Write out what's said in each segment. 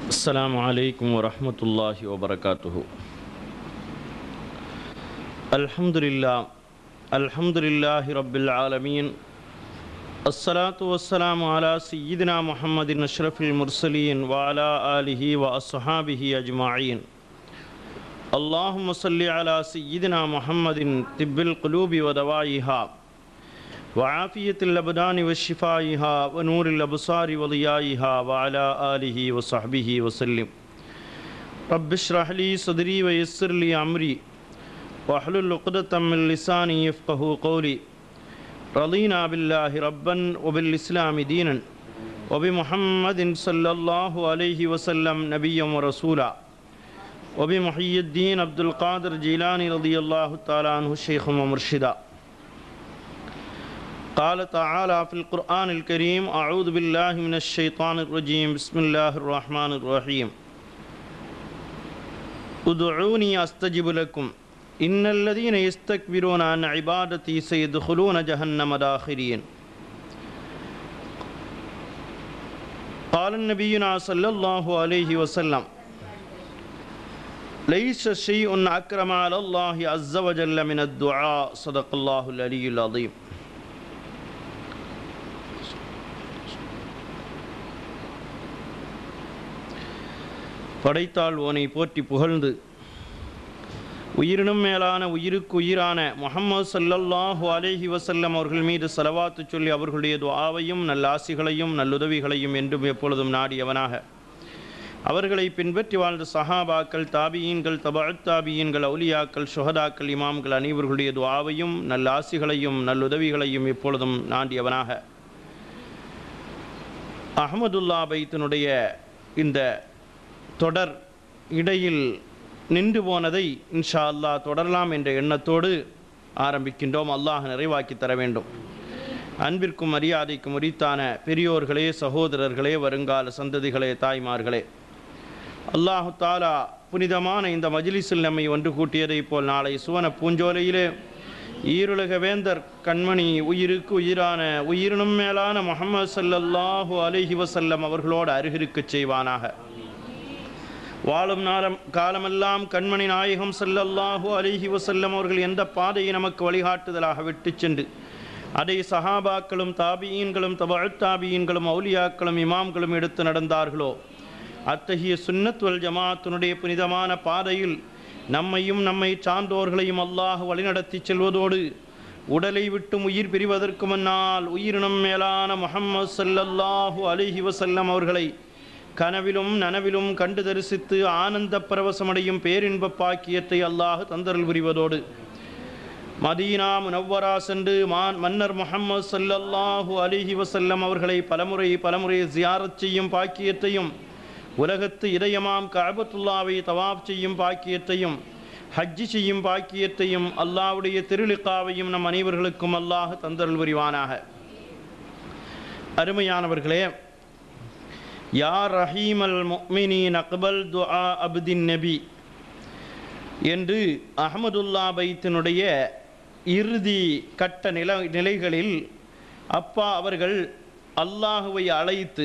السلام عليكم ورحمة الله وبركاته الحمد لله الحمد لله رب العالمين الصلاة والسلام على سيدنا محمد أشرف المرسلين وعلى آله وأصحابه أجمعين اللهم صل على سيدنا محمد طب القلوب ودوائها وعافية الأبدان وشفائها ونور الأبصار وضيائها وعلى آله وصحبه وسلم رب اشرح لي صدري ويسر لي أمري واحلل عقدة من لساني يفقه قولي رضينا بالله ربا وبالإسلام دينا وبمحمد صلى الله عليه وسلم نبيا ورسولا وبمحيي الدين عبد القادر جيلاني رضي الله تعالى عنه شيخا ومرشدا قال تعالى في القرآن الكريم أعوذ بالله من الشيطان الرجيم بسم الله الرحمن الرحيم ادعوني أستجب لكم إن الذين يستكبرون عن عبادتي سيدخلون جهنم داخرين قال النبينا صلى الله عليه وسلم ليس شيء أكرم على الله عز وجل من الدعاء صدق الله العلي العظيم படைத்தாள் ஓனை போற்றி புகழ்ந்து உயிரினும் மேலான உயிருக்கு உயிரான முகமது சல்லல்லாஹு அலேஹி வசல்லம் அவர்கள் மீது செலவாத்து சொல்லி அவர்களுடைய துஆவையும் நல்லாசிகளையும் நல்லுதவிகளையும் என்றும் எப்பொழுதும் நாடியவனாக அவர்களை பின்பற்றி வாழ்ந்த சஹாபாக்கள் தாபியீன்கள் தபாத் தாபியீன்கள் அவுலியாக்கள் சுஹதாக்கள் இமாம்கள் அனைவர்களுடைய துஆவையும் நல்லாசிகளையும் நல்லுதவிகளையும் எப்பொழுதும் நாடியவனாக அகமதுல்லா பைத்தினுடைய இந்த தொடர் இடையில் நின்று போனதை இன்ஷா அல்லாஹ் தொடரலாம் என்ற எண்ணத்தோடு ஆரம்பிக்கின்றோம் அல்லாஹ் நிறைவாக்கி தர வேண்டும் அன்பிற்கும் மரியாதைக்கும் உரித்தான பெரியோர்களே சகோதரர்களே வருங்கால சந்ததிகளே தாய்மார்களே அல்லாஹு தாலா புனிதமான இந்த மஜ்லிஸில் நம்மை ஒன்று கூட்டியதைப் போல் நாளை சுவன பூஞ்சோலையிலே ஈருலக வேந்தர் கண்மணி உயிருக்கு உயிரான உயிரினும் மேலான முகமது சல்லல்லாஹு அலைஹி வசல்லம் அவர்களோடு அருகிருக்கச் செய்வானாக வாழும் நாளம் காலமெல்லாம் கண்மணி நாயகம் சல்லல்லாஹு அலிஹி வசல்லம் அவர்கள் எந்த பாதையை நமக்கு வழிகாட்டுதலாக விட்டு சென்று அதை சஹாபாக்களும் தாபியீன்களும் தபாத்தாபியீன்களும் அவுலியாக்களும் இமாம்களும் எடுத்து நடந்தார்களோ அத்தகைய சுன்னத்வல் ஜமாத்தினுடைய புனிதமான பாதையில் நம்மையும் நம்மை சார்ந்தோர்களையும் அல்லாஹ் வழிநடத்தி செல்வதோடு உடலை விட்டும் உயிர் பிரிவதற்கு முன்னால் உயிரினம் மேலான முகம்மது சல்லல்லாஹு அலிஹி வசல்லம் அவர்களை கனவிலும் நனவிலும் கண்டு தரிசித்து ஆனந்த பரவசமடையும் பேரின்ப பாக்கியத்தை அல்லாஹ் தந்தரல் புரிவதோடு மதீனா முனவ்வரா சென்று மான் மன்னர் முகம்மது சல்லல்லாஹு அலிஹி வசல்லம் அவர்களை பலமுறை பலமுறை ஜியாரத் செய்யும் பாக்கியத்தையும் உலகத்து இதயமாம் கஅபத்துல்லாவை தவாப் செய்யும் பாக்கியத்தையும் ஹஜ்ஜி செய்யும் பாக்கியத்தையும் அல்லாவுடைய திருளிக்காவையும் நம் அனைவர்களுக்கும் அல்லாஹ் தந்தரல் புரிவானாக அருமையானவர்களே யா ரஹீமல் முக்மினீன் அக்பல் துஆ அப்தின் நபி என்று அகமதுல்லா பைத்தினுடைய இறுதி கட்ட நில நிலைகளில் அப்பா அவர்கள் அல்லாஹுவை அழைத்து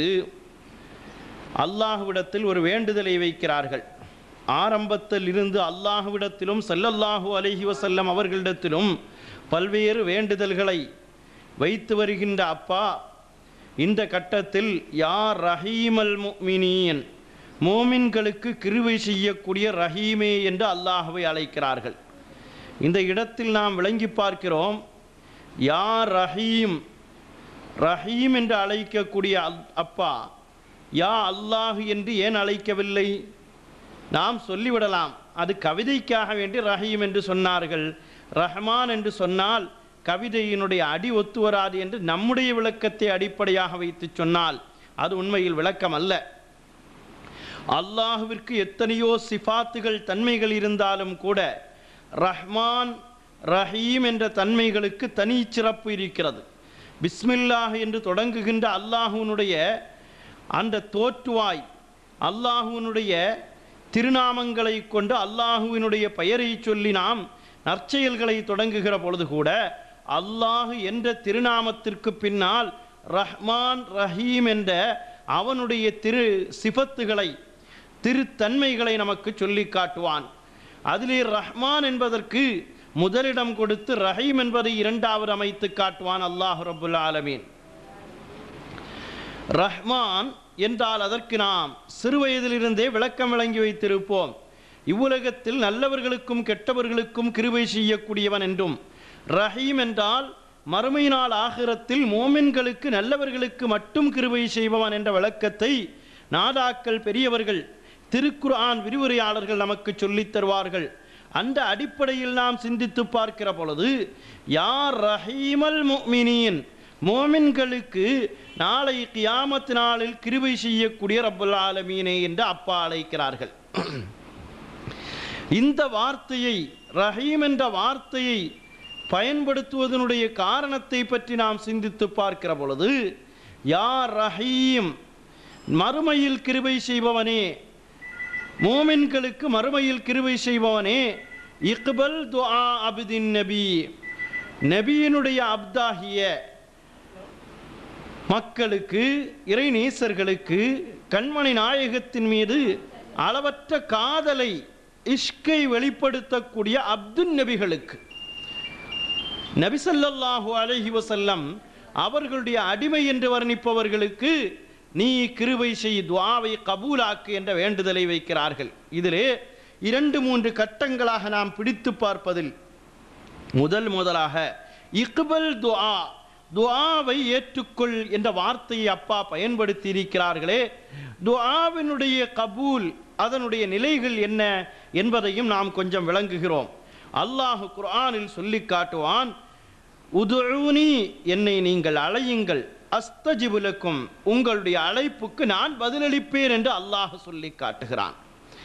அல்லாஹுவிடத்தில் ஒரு வேண்டுதலை வைக்கிறார்கள் ஆரம்பத்தில் இருந்து அல்லாஹுவிடத்திலும் சல்லல்லாஹு அலஹி வசல்லம் அவர்களிடத்திலும் பல்வேறு வேண்டுதல்களை வைத்து வருகின்ற அப்பா இந்த கட்டத்தில் யார் ரஹீமல் முமினியன் மோமின்களுக்கு கிருவை செய்யக்கூடிய ரஹீமே என்று அல்லாஹுவை அழைக்கிறார்கள் இந்த இடத்தில் நாம் விளங்கி பார்க்கிறோம் யார் ரஹீம் ரஹீம் என்று அழைக்கக்கூடிய அப்பா யா அல்லாஹு என்று ஏன் அழைக்கவில்லை நாம் சொல்லிவிடலாம் அது கவிதைக்காக வேண்டி ரஹீம் என்று சொன்னார்கள் ரஹ்மான் என்று சொன்னால் கவிதையினுடைய அடி ஒத்து வராது என்று நம்முடைய விளக்கத்தை அடிப்படையாக வைத்து சொன்னால் அது உண்மையில் விளக்கம் அல்ல அல்லாஹுவிற்கு எத்தனையோ சிஃபாத்துகள் தன்மைகள் இருந்தாலும் கூட ரஹ்மான் ரஹீம் என்ற தன்மைகளுக்கு தனி சிறப்பு இருக்கிறது பிஸ்மில்லாஹ் என்று தொடங்குகின்ற அல்லாஹுனுடைய அந்த தோற்றுவாய் அல்லாஹுவினுடைய திருநாமங்களை கொண்டு அல்லாஹுவினுடைய பெயரை சொல்லி நாம் நற்செயல்களை தொடங்குகிற பொழுது கூட அல்லாஹு என்ற திருநாமத்திற்கு பின்னால் ரஹ்மான் ரஹீம் என்ற அவனுடைய திரு சிபத்துகளை திருத்தன்மைகளை நமக்கு சொல்லி காட்டுவான் அதிலே ரஹ்மான் என்பதற்கு முதலிடம் கொடுத்து ரஹீம் என்பதை இரண்டாவது அமைத்து காட்டுவான் அல்லாஹ் ரபுல் ஆலமீன் ரஹ்மான் என்றால் அதற்கு நாம் சிறுவயதிலிருந்தே விளக்கம் விளங்கி வைத்திருப்போம் இவ்வுலகத்தில் நல்லவர்களுக்கும் கெட்டவர்களுக்கும் கிருபை செய்யக்கூடியவன் என்றும் ரஹீம் என்றால் மறுமை நாள் ஆகிரத்தில் மோமின்களுக்கு நல்லவர்களுக்கு மட்டும் கிருபை செய்பவன் என்ற விளக்கத்தை நாதாக்கள் பெரியவர்கள் திருக்குர்ஆன் விரிவுரையாளர்கள் நமக்கு சொல்லித் தருவார்கள் அந்த அடிப்படையில் நாம் சிந்தித்து பார்க்கிற பொழுது யார் ரஹீமல் முஃமினீன் மோமின்களுக்கு நாளை கியாமத் நாளில் கிருபை செய்யக்கூடிய ரப்புல் ஆலமீனே என்று அப்பா அழைக்கிறார்கள் இந்த வார்த்தையை ரஹீம் என்ற வார்த்தையை பயன்படுத்துவதனுடைய காரணத்தை பற்றி நாம் சிந்தித்து பார்க்கிற பொழுது யார் ரஹீம் மறுமையில் கிருபை செய்பவனே மோமின்களுக்கு மறுமையில் கிருபை செய்பவனே இக்பல் துஆ அப்தின் நபி நபியினுடைய அப்தாகிய மக்களுக்கு இறைநேசர்களுக்கு கண்மணி நாயகத்தின் மீது அளவற்ற காதலை இஷ்கை வெளிப்படுத்தக்கூடிய அப்துல் நபிகளுக்கு நபிசல்லாஹு அலைஹி வசல்லம் அவர்களுடைய அடிமை என்று வர்ணிப்பவர்களுக்கு நீ கிருபை செய் துவாவை கபூலாக்கு என்ற வேண்டுதலை வைக்கிறார்கள் இதிலே இரண்டு மூன்று கட்டங்களாக நாம் பிடித்து பார்ப்பதில் முதல் முதலாக இக்பல் துஆ துஆவை ஏற்றுக்கொள் என்ற வார்த்தையை அப்பா பயன்படுத்தி இருக்கிறார்களே துஆவினுடைய கபூல் அதனுடைய நிலைகள் என்ன என்பதையும் நாம் கொஞ்சம் விளங்குகிறோம் அல்லாஹ் குர்ஆனில் சொல்லி காட்டுவான் உதுஊனி என்னை நீங்கள் அழையுங்கள் அஸ்தஜிபுலக்கும் உங்களுடைய அழைப்புக்கு நான் பதிலளிப்பேன் என்று அல்லாஹ் சொல்லி காட்டுகிறான்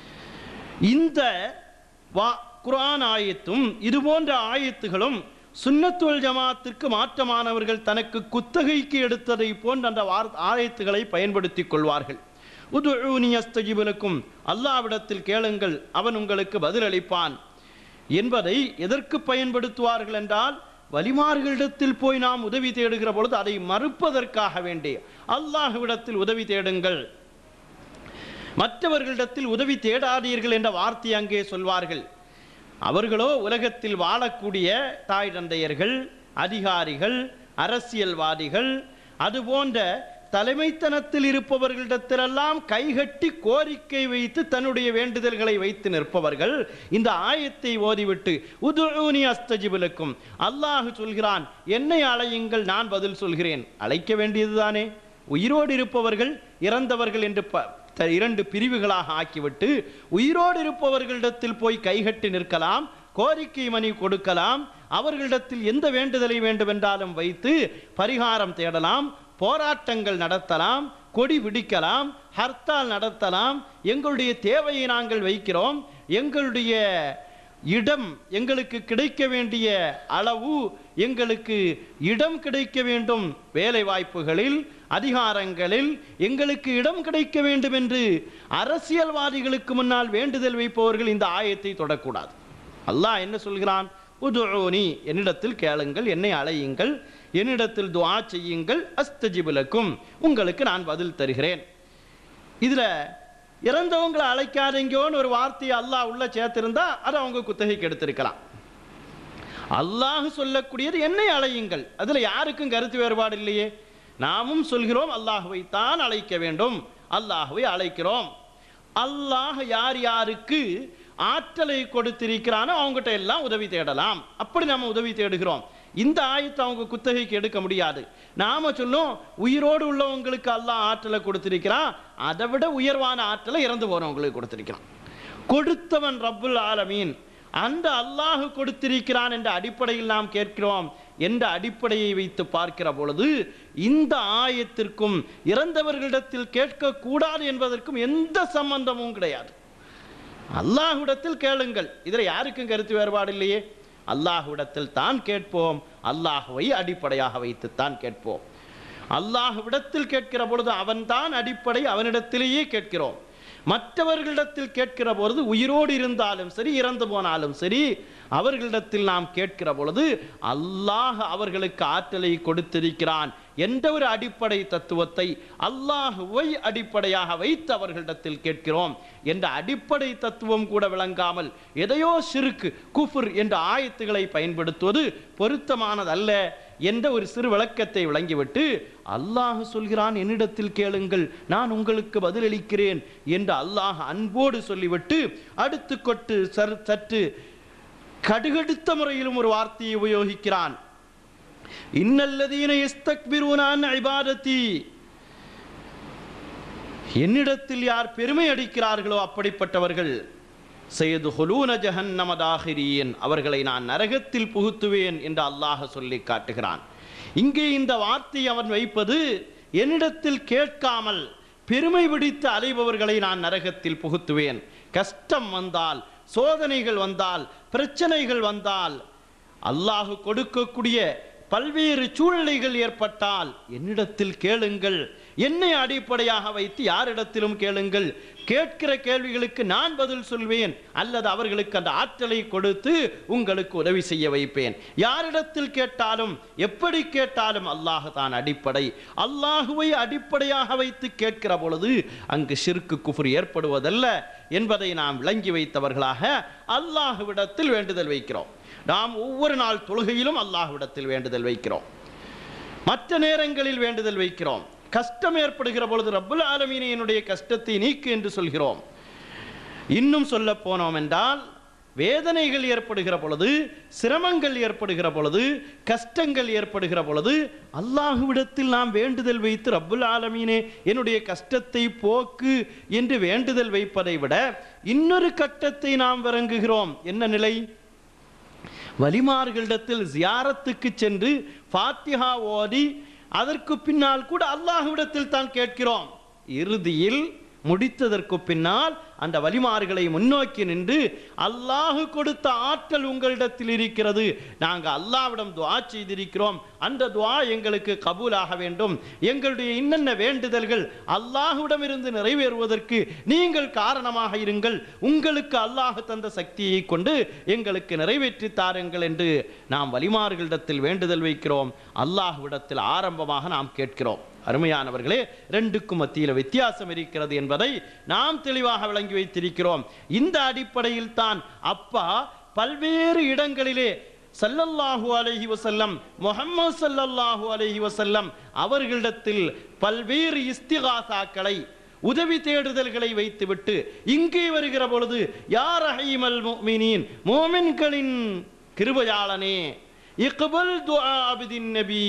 இந்த வா குர்ஆன் ஆயத்தும் இது போன்ற ஆயத்துகளும் சுன்னத்துல் ஜமாத்திற்கு மாற்றமானவர்கள் தனக்கு குத்தகைக்கு எடுத்ததை போன்ற அந்த வார் ஆயத்துகளை பயன்படுத்திக் கொள்வார்கள் உதுஊனி அஸ்தஜிபுலக்கும் அல்லாவிடத்தில் கேளுங்கள் அவன் உங்களுக்கு பதிலளிப்பான் என்பதை எதற்கு பயன்படுத்துவார்கள் என்றால் வலிமார்களிடத்தில் போய் நாம் உதவி தேடுகிற பொழுது அதை மறுப்பதற்காக வேண்டி அல்லாஹ்விடத்தில் உதவி தேடுங்கள் மற்றவர்களிடத்தில் உதவி தேடாதீர்கள் என்ற வார்த்தை அங்கே சொல்வார்கள் அவர்களோ உலகத்தில் வாழக்கூடிய தாய் தந்தையர்கள் அதிகாரிகள் அரசியல்வாதிகள் அதுபோன்ற தலைமைத்தனத்தில் இருப்பவர்களிடத்திலெல்லாம் கைகட்டி கோரிக்கை வைத்து தன்னுடைய வேண்டுதல்களை வைத்து நிற்பவர்கள் இந்த ஆயத்தை ஓதிவிட்டு உதுஊனி அஸ்தஜிபுலுக்கும் அல்லாஹ் சொல்கிறான் என்னை அழையுங்கள் நான் பதில் சொல்கிறேன் அழைக்க வேண்டியதுதானே உயிரோடு இருப்பவர்கள் இறந்தவர்கள் என்று ப த- இரண்டு பிரிவுகளாக ஆக்கிவிட்டு உயிரோடு இருப்பவர்களிடத்தில் போய் கைகட்டி நிற்கலாம் கோரிக்கை மணி கொடுக்கலாம் அவர்களிடத்தில் எந்த வேண்டுதலை வேண்டுமென்றாலும் வைத்து பரிகாரம் தேடலாம் போராட்டங்கள் நடத்தலாம் கொடி பிடிக்கலாம் ஹர்த்தால் நடத்தலாம் எங்களுடைய தேவையை நாங்கள் வைக்கிறோம் எங்களுடைய இடம் எங்களுக்கு கிடைக்க வேண்டிய அளவு எங்களுக்கு இடம் கிடைக்க வேண்டும் வேலை வாய்ப்புகளில் அதிகாரங்களில் எங்களுக்கு இடம் கிடைக்க வேண்டும் என்று அரசியல்வாதிகளுக்கு முன்னால் வேண்டுதல் வைப்பவர்கள் இந்த ஆயத்தை தொடக்கூடாது அல்லாஹ் என்ன சொல்கிறான் உதுஊனி என்னிடத்தில் கேளுங்கள் என்னை அழையுங்கள் என்னிடத்தில் துஆ செய்யுங்கள் அஸ்தஜிபுலக்கும் உங்களுக்கு நான் பதில் தருகிறேன் இதுல இறந்தவங்களை அழைக்காதீங்கோன்னு ஒரு வார்த்தையை அல்லாஹ் உள்ள சேர்த்திருந்தா அதை அவங்க குத்தகைக்கு எடுத்திருக்கலாம் அல்லாஹ் சொல்லக்கூடியது என்னை அழையுங்கள் அதுல யாருக்கும் கருத்து வேறுபாடு இல்லையே நாமும் சொல்கிறோம் அல்லாஹுவை தான் அழைக்க வேண்டும் அல்லாஹுவை அழைக்கிறோம் அல்லாஹ் யார் யாருக்கு ஆற்றலை கொடுத்திருக்கிறானோ அவங்ககிட்ட எல்லாம் உதவி தேடலாம் அப்படி நாம உதவி தேடுகிறோம் இந்த ஆயத்தை அவங்க குத்தகைக்கு எடுக்க முடியாது நாம சொல்லும் உயிரோடு உள்ளவங்களுக்கு அல்லாஹ் ஆற்றலை கொடுத்திருக்கிறான் அதை விட உயர்வான ஆற்றலை இறந்து போறவங்களுக்கு கொடுத்திருக்கிறான் கொடுத்தவன் ரப்புல் ஆலமீன் அந்த அல்லாஹ் கொடுத்திருக்கிறான் என்ற அடிப்படையில் நாம் கேட்கிறோம் என்ற அடிப்படையை வைத்து பார்க்கிற பொழுது இந்த ஆயத்திற்கும் இறந்தவர்களிடத்தில் கேட்கக்கூடாது என்பதற்கும் எந்த சம்பந்தமும் கிடையாது அல்லாஹ்விடத்தில் கேளுங்கள் இதில் யாருக்கும் கருத்து வேறுபாடு இல்லையே அல்லாஹ்விடத்தில் தான் கேட்போம் அல்லாஹ்வை அடிப்படையாக வைத்துத்தான் கேட்போம் அல்லாஹ்விடத்தில் கேட்கிற பொழுது அவன்தான் அடிப்படை அவனிடத்திலேயே கேட்கிறோம் மற்றவர்களிடத்தில் கேட்கிற பொழுது உயிரோடு இருந்தாலும் சரி இறந்து போனாலும் சரி அவர்களிடத்தில் நாம் கேட்கிற பொழுது அல்லாஹ் அவர்களுக்கு ஆற்றலை கொடுத்திருக்கிறான் எந்த ஒரு அடிப்படை தத்துவத்தை அல்லாஹுவை அடிப்படையாக வைத்து அவர்களிடத்தில் கேட்கிறோம் என்ற அடிப்படை தத்துவம் கூட விளங்காமல் எதையோ சிறுக்கு குஃபுர் என்ற ஆயத்துகளை பயன்படுத்துவது பொருத்தமானதல்ல என்ற ஒரு சிறு விளக்கத்தை விளங்கிவிட்டு அல்லாஹ் சொல்கிறான் என்னிடத்தில் கேளுங்கள் நான் உங்களுக்கு பதிலளிக்கிறேன் என்று அல்லாஹ் அன்போடு சொல்லிவிட்டு அடுத்து கொட்டு சர் சற்று கடுகடுத்த முறையிலும் ஒரு வார்த்தையை உபயோகிக்கிறான் இன்னல்லதீன இஸ்தக்பிரூனான் இபாதத்தி என்னிடத்தில் யார் பெருமை அடிக்கிறார்களோ அப்படிப்பட்டவர்கள் செய்து ஹொலூன ஜஹன்னம தாகிரியன் அவர்களை நான் நரகத்தில் புகுத்துவேன் என்று அல்லாஹ் சொல்லி காட்டுகிறான் இங்கே இந்த வார்த்தை அவன் வைப்பது என்னிடத்தில் கேட்காமல் பெருமை பிடித்து அலைபவர்களை நான் நரகத்தில் புகுத்துவேன் கஷ்டம் வந்தால் சோதனைகள் வந்தால் பிரச்சனைகள் வந்தால் அல்லாஹ் கொடுக்கக்கூடிய பல்வேறு சூழ்நிலைகள் ஏற்பட்டால் என்னிடத்தில் கேளுங்கள் என்னை அடிப்படையாக வைத்து யாரிடத்திலும் கேளுங்கள் கேட்கிற கேள்விகளுக்கு நான் பதில் சொல்வேன் அல்லது அவர்களுக்கு அந்த ஆற்றலை கொடுத்து உங்களுக்கு உதவி செய்ய வைப்பேன் யாரிடத்தில் கேட்டாலும் எப்படி கேட்டாலும் அல்லாஹ் தான் அடிப்படை அல்லாஹுவை அடிப்படையாக வைத்து கேட்கிற பொழுது அங்கு ஷிர்கு குஃபுர் ஏற்படுவதல்ல என்பதை நாம் விளங்கி வைத்தவர்களாக அல்லாஹுவிடத்தில் வேண்டுதல் வைக்கிறோம் நாம் ஒவ்வொரு நாள் தொழுகையிலும் அல்லாஹ்விடத்தில் வேண்டுதல் வைக்கிறோம் மற்ற நேரங்களில் வேண்டுதல் வைக்கிறோம் கஷ்டம் ஏற்படுகிற பொழுது ரப்புல் ஆலமீனே என்னுடைய கஷ்டத்தை நீக்கு என்று சொல்கிறோம் இன்னும் சொல்ல போனோம் என்றால் வேதனைகள் ஏற்படுகிற பொழுது சிரமங்கள் ஏற்படுகிற பொழுது கஷ்டங்கள் ஏற்படுகிற பொழுது அல்லாஹுவிடத்தில் நாம் வேண்டுதல் வைத்து ரப்புல் ஆலமீனே என்னுடைய கஷ்டத்தை போக்கு என்று வேண்டுதல் வைப்பதை விட இன்னொரு கட்டத்தை நாம் விளங்குகிறோம் என்ன நிலை வலிமார்களிடத்தில் ஜியாரத்துக்கு சென்று ஃபாத்திஹா ஓதி அதற்கு பின்னால் கூட அல்லாஹ்விடத்தில் தான் கேட்கிறோம் இறுதியில் முடித்ததற்கு பின்னால் அந்த வலிமார்களை முன்னோக்கி நின்று அல்லாஹ் கொடுத்த ஆற்றல் உங்களிடத்தில் இருக்கிறது நாங்கள் அல்லாவிடம் துவா செய்திருக்கிறோம் அந்த துவா எங்களுக்கு கபூலாக வேண்டும் எங்களுடைய இன்னென்ன வேண்டுதல்கள் அல்லாஹ்விடம் இருந்து நிறைவேறுவதற்கு நீங்கள் காரணமாக இருங்கள் உங்களுக்கு அல்லாஹ் தந்த சக்தியை கொண்டு எங்களுக்கு நிறைவேற்றி தாருங்கள் என்று நாம் வலிமார்களிடத்தில் வேண்டுதல் வைக்கிறோம் அல்லாஹ்விடத்தில் ஆரம்பமாக நாம் கேட்கிறோம் அருமையானவர்களே ரெண்டுக்கும் மத்தியில் வித்தியாசம் இருக்கிறது என்பதை நாம் தெளிவாக விளங்கி வைத்திருக்கிறோம் இந்த அடிப்படையில் தான் அப்பா பல்வேறு இடங்களிலே சல்லல்லாஹு அலைஹி வசல்லம் முஹம்மது சல்லல்லாஹு அலைஹி வசல்லம் அவர்களிடத்தில் பல்வேறு இஸ்திகாசாக்களை உதவி தேடுதல்களை வைத்துவிட்டு இங்கே வருகிற பொழுது யார் அஹீமல் முஃமினீன் மோமின்களின் கிருபையாளனே இக்பல் துஆ அபிதின் நபி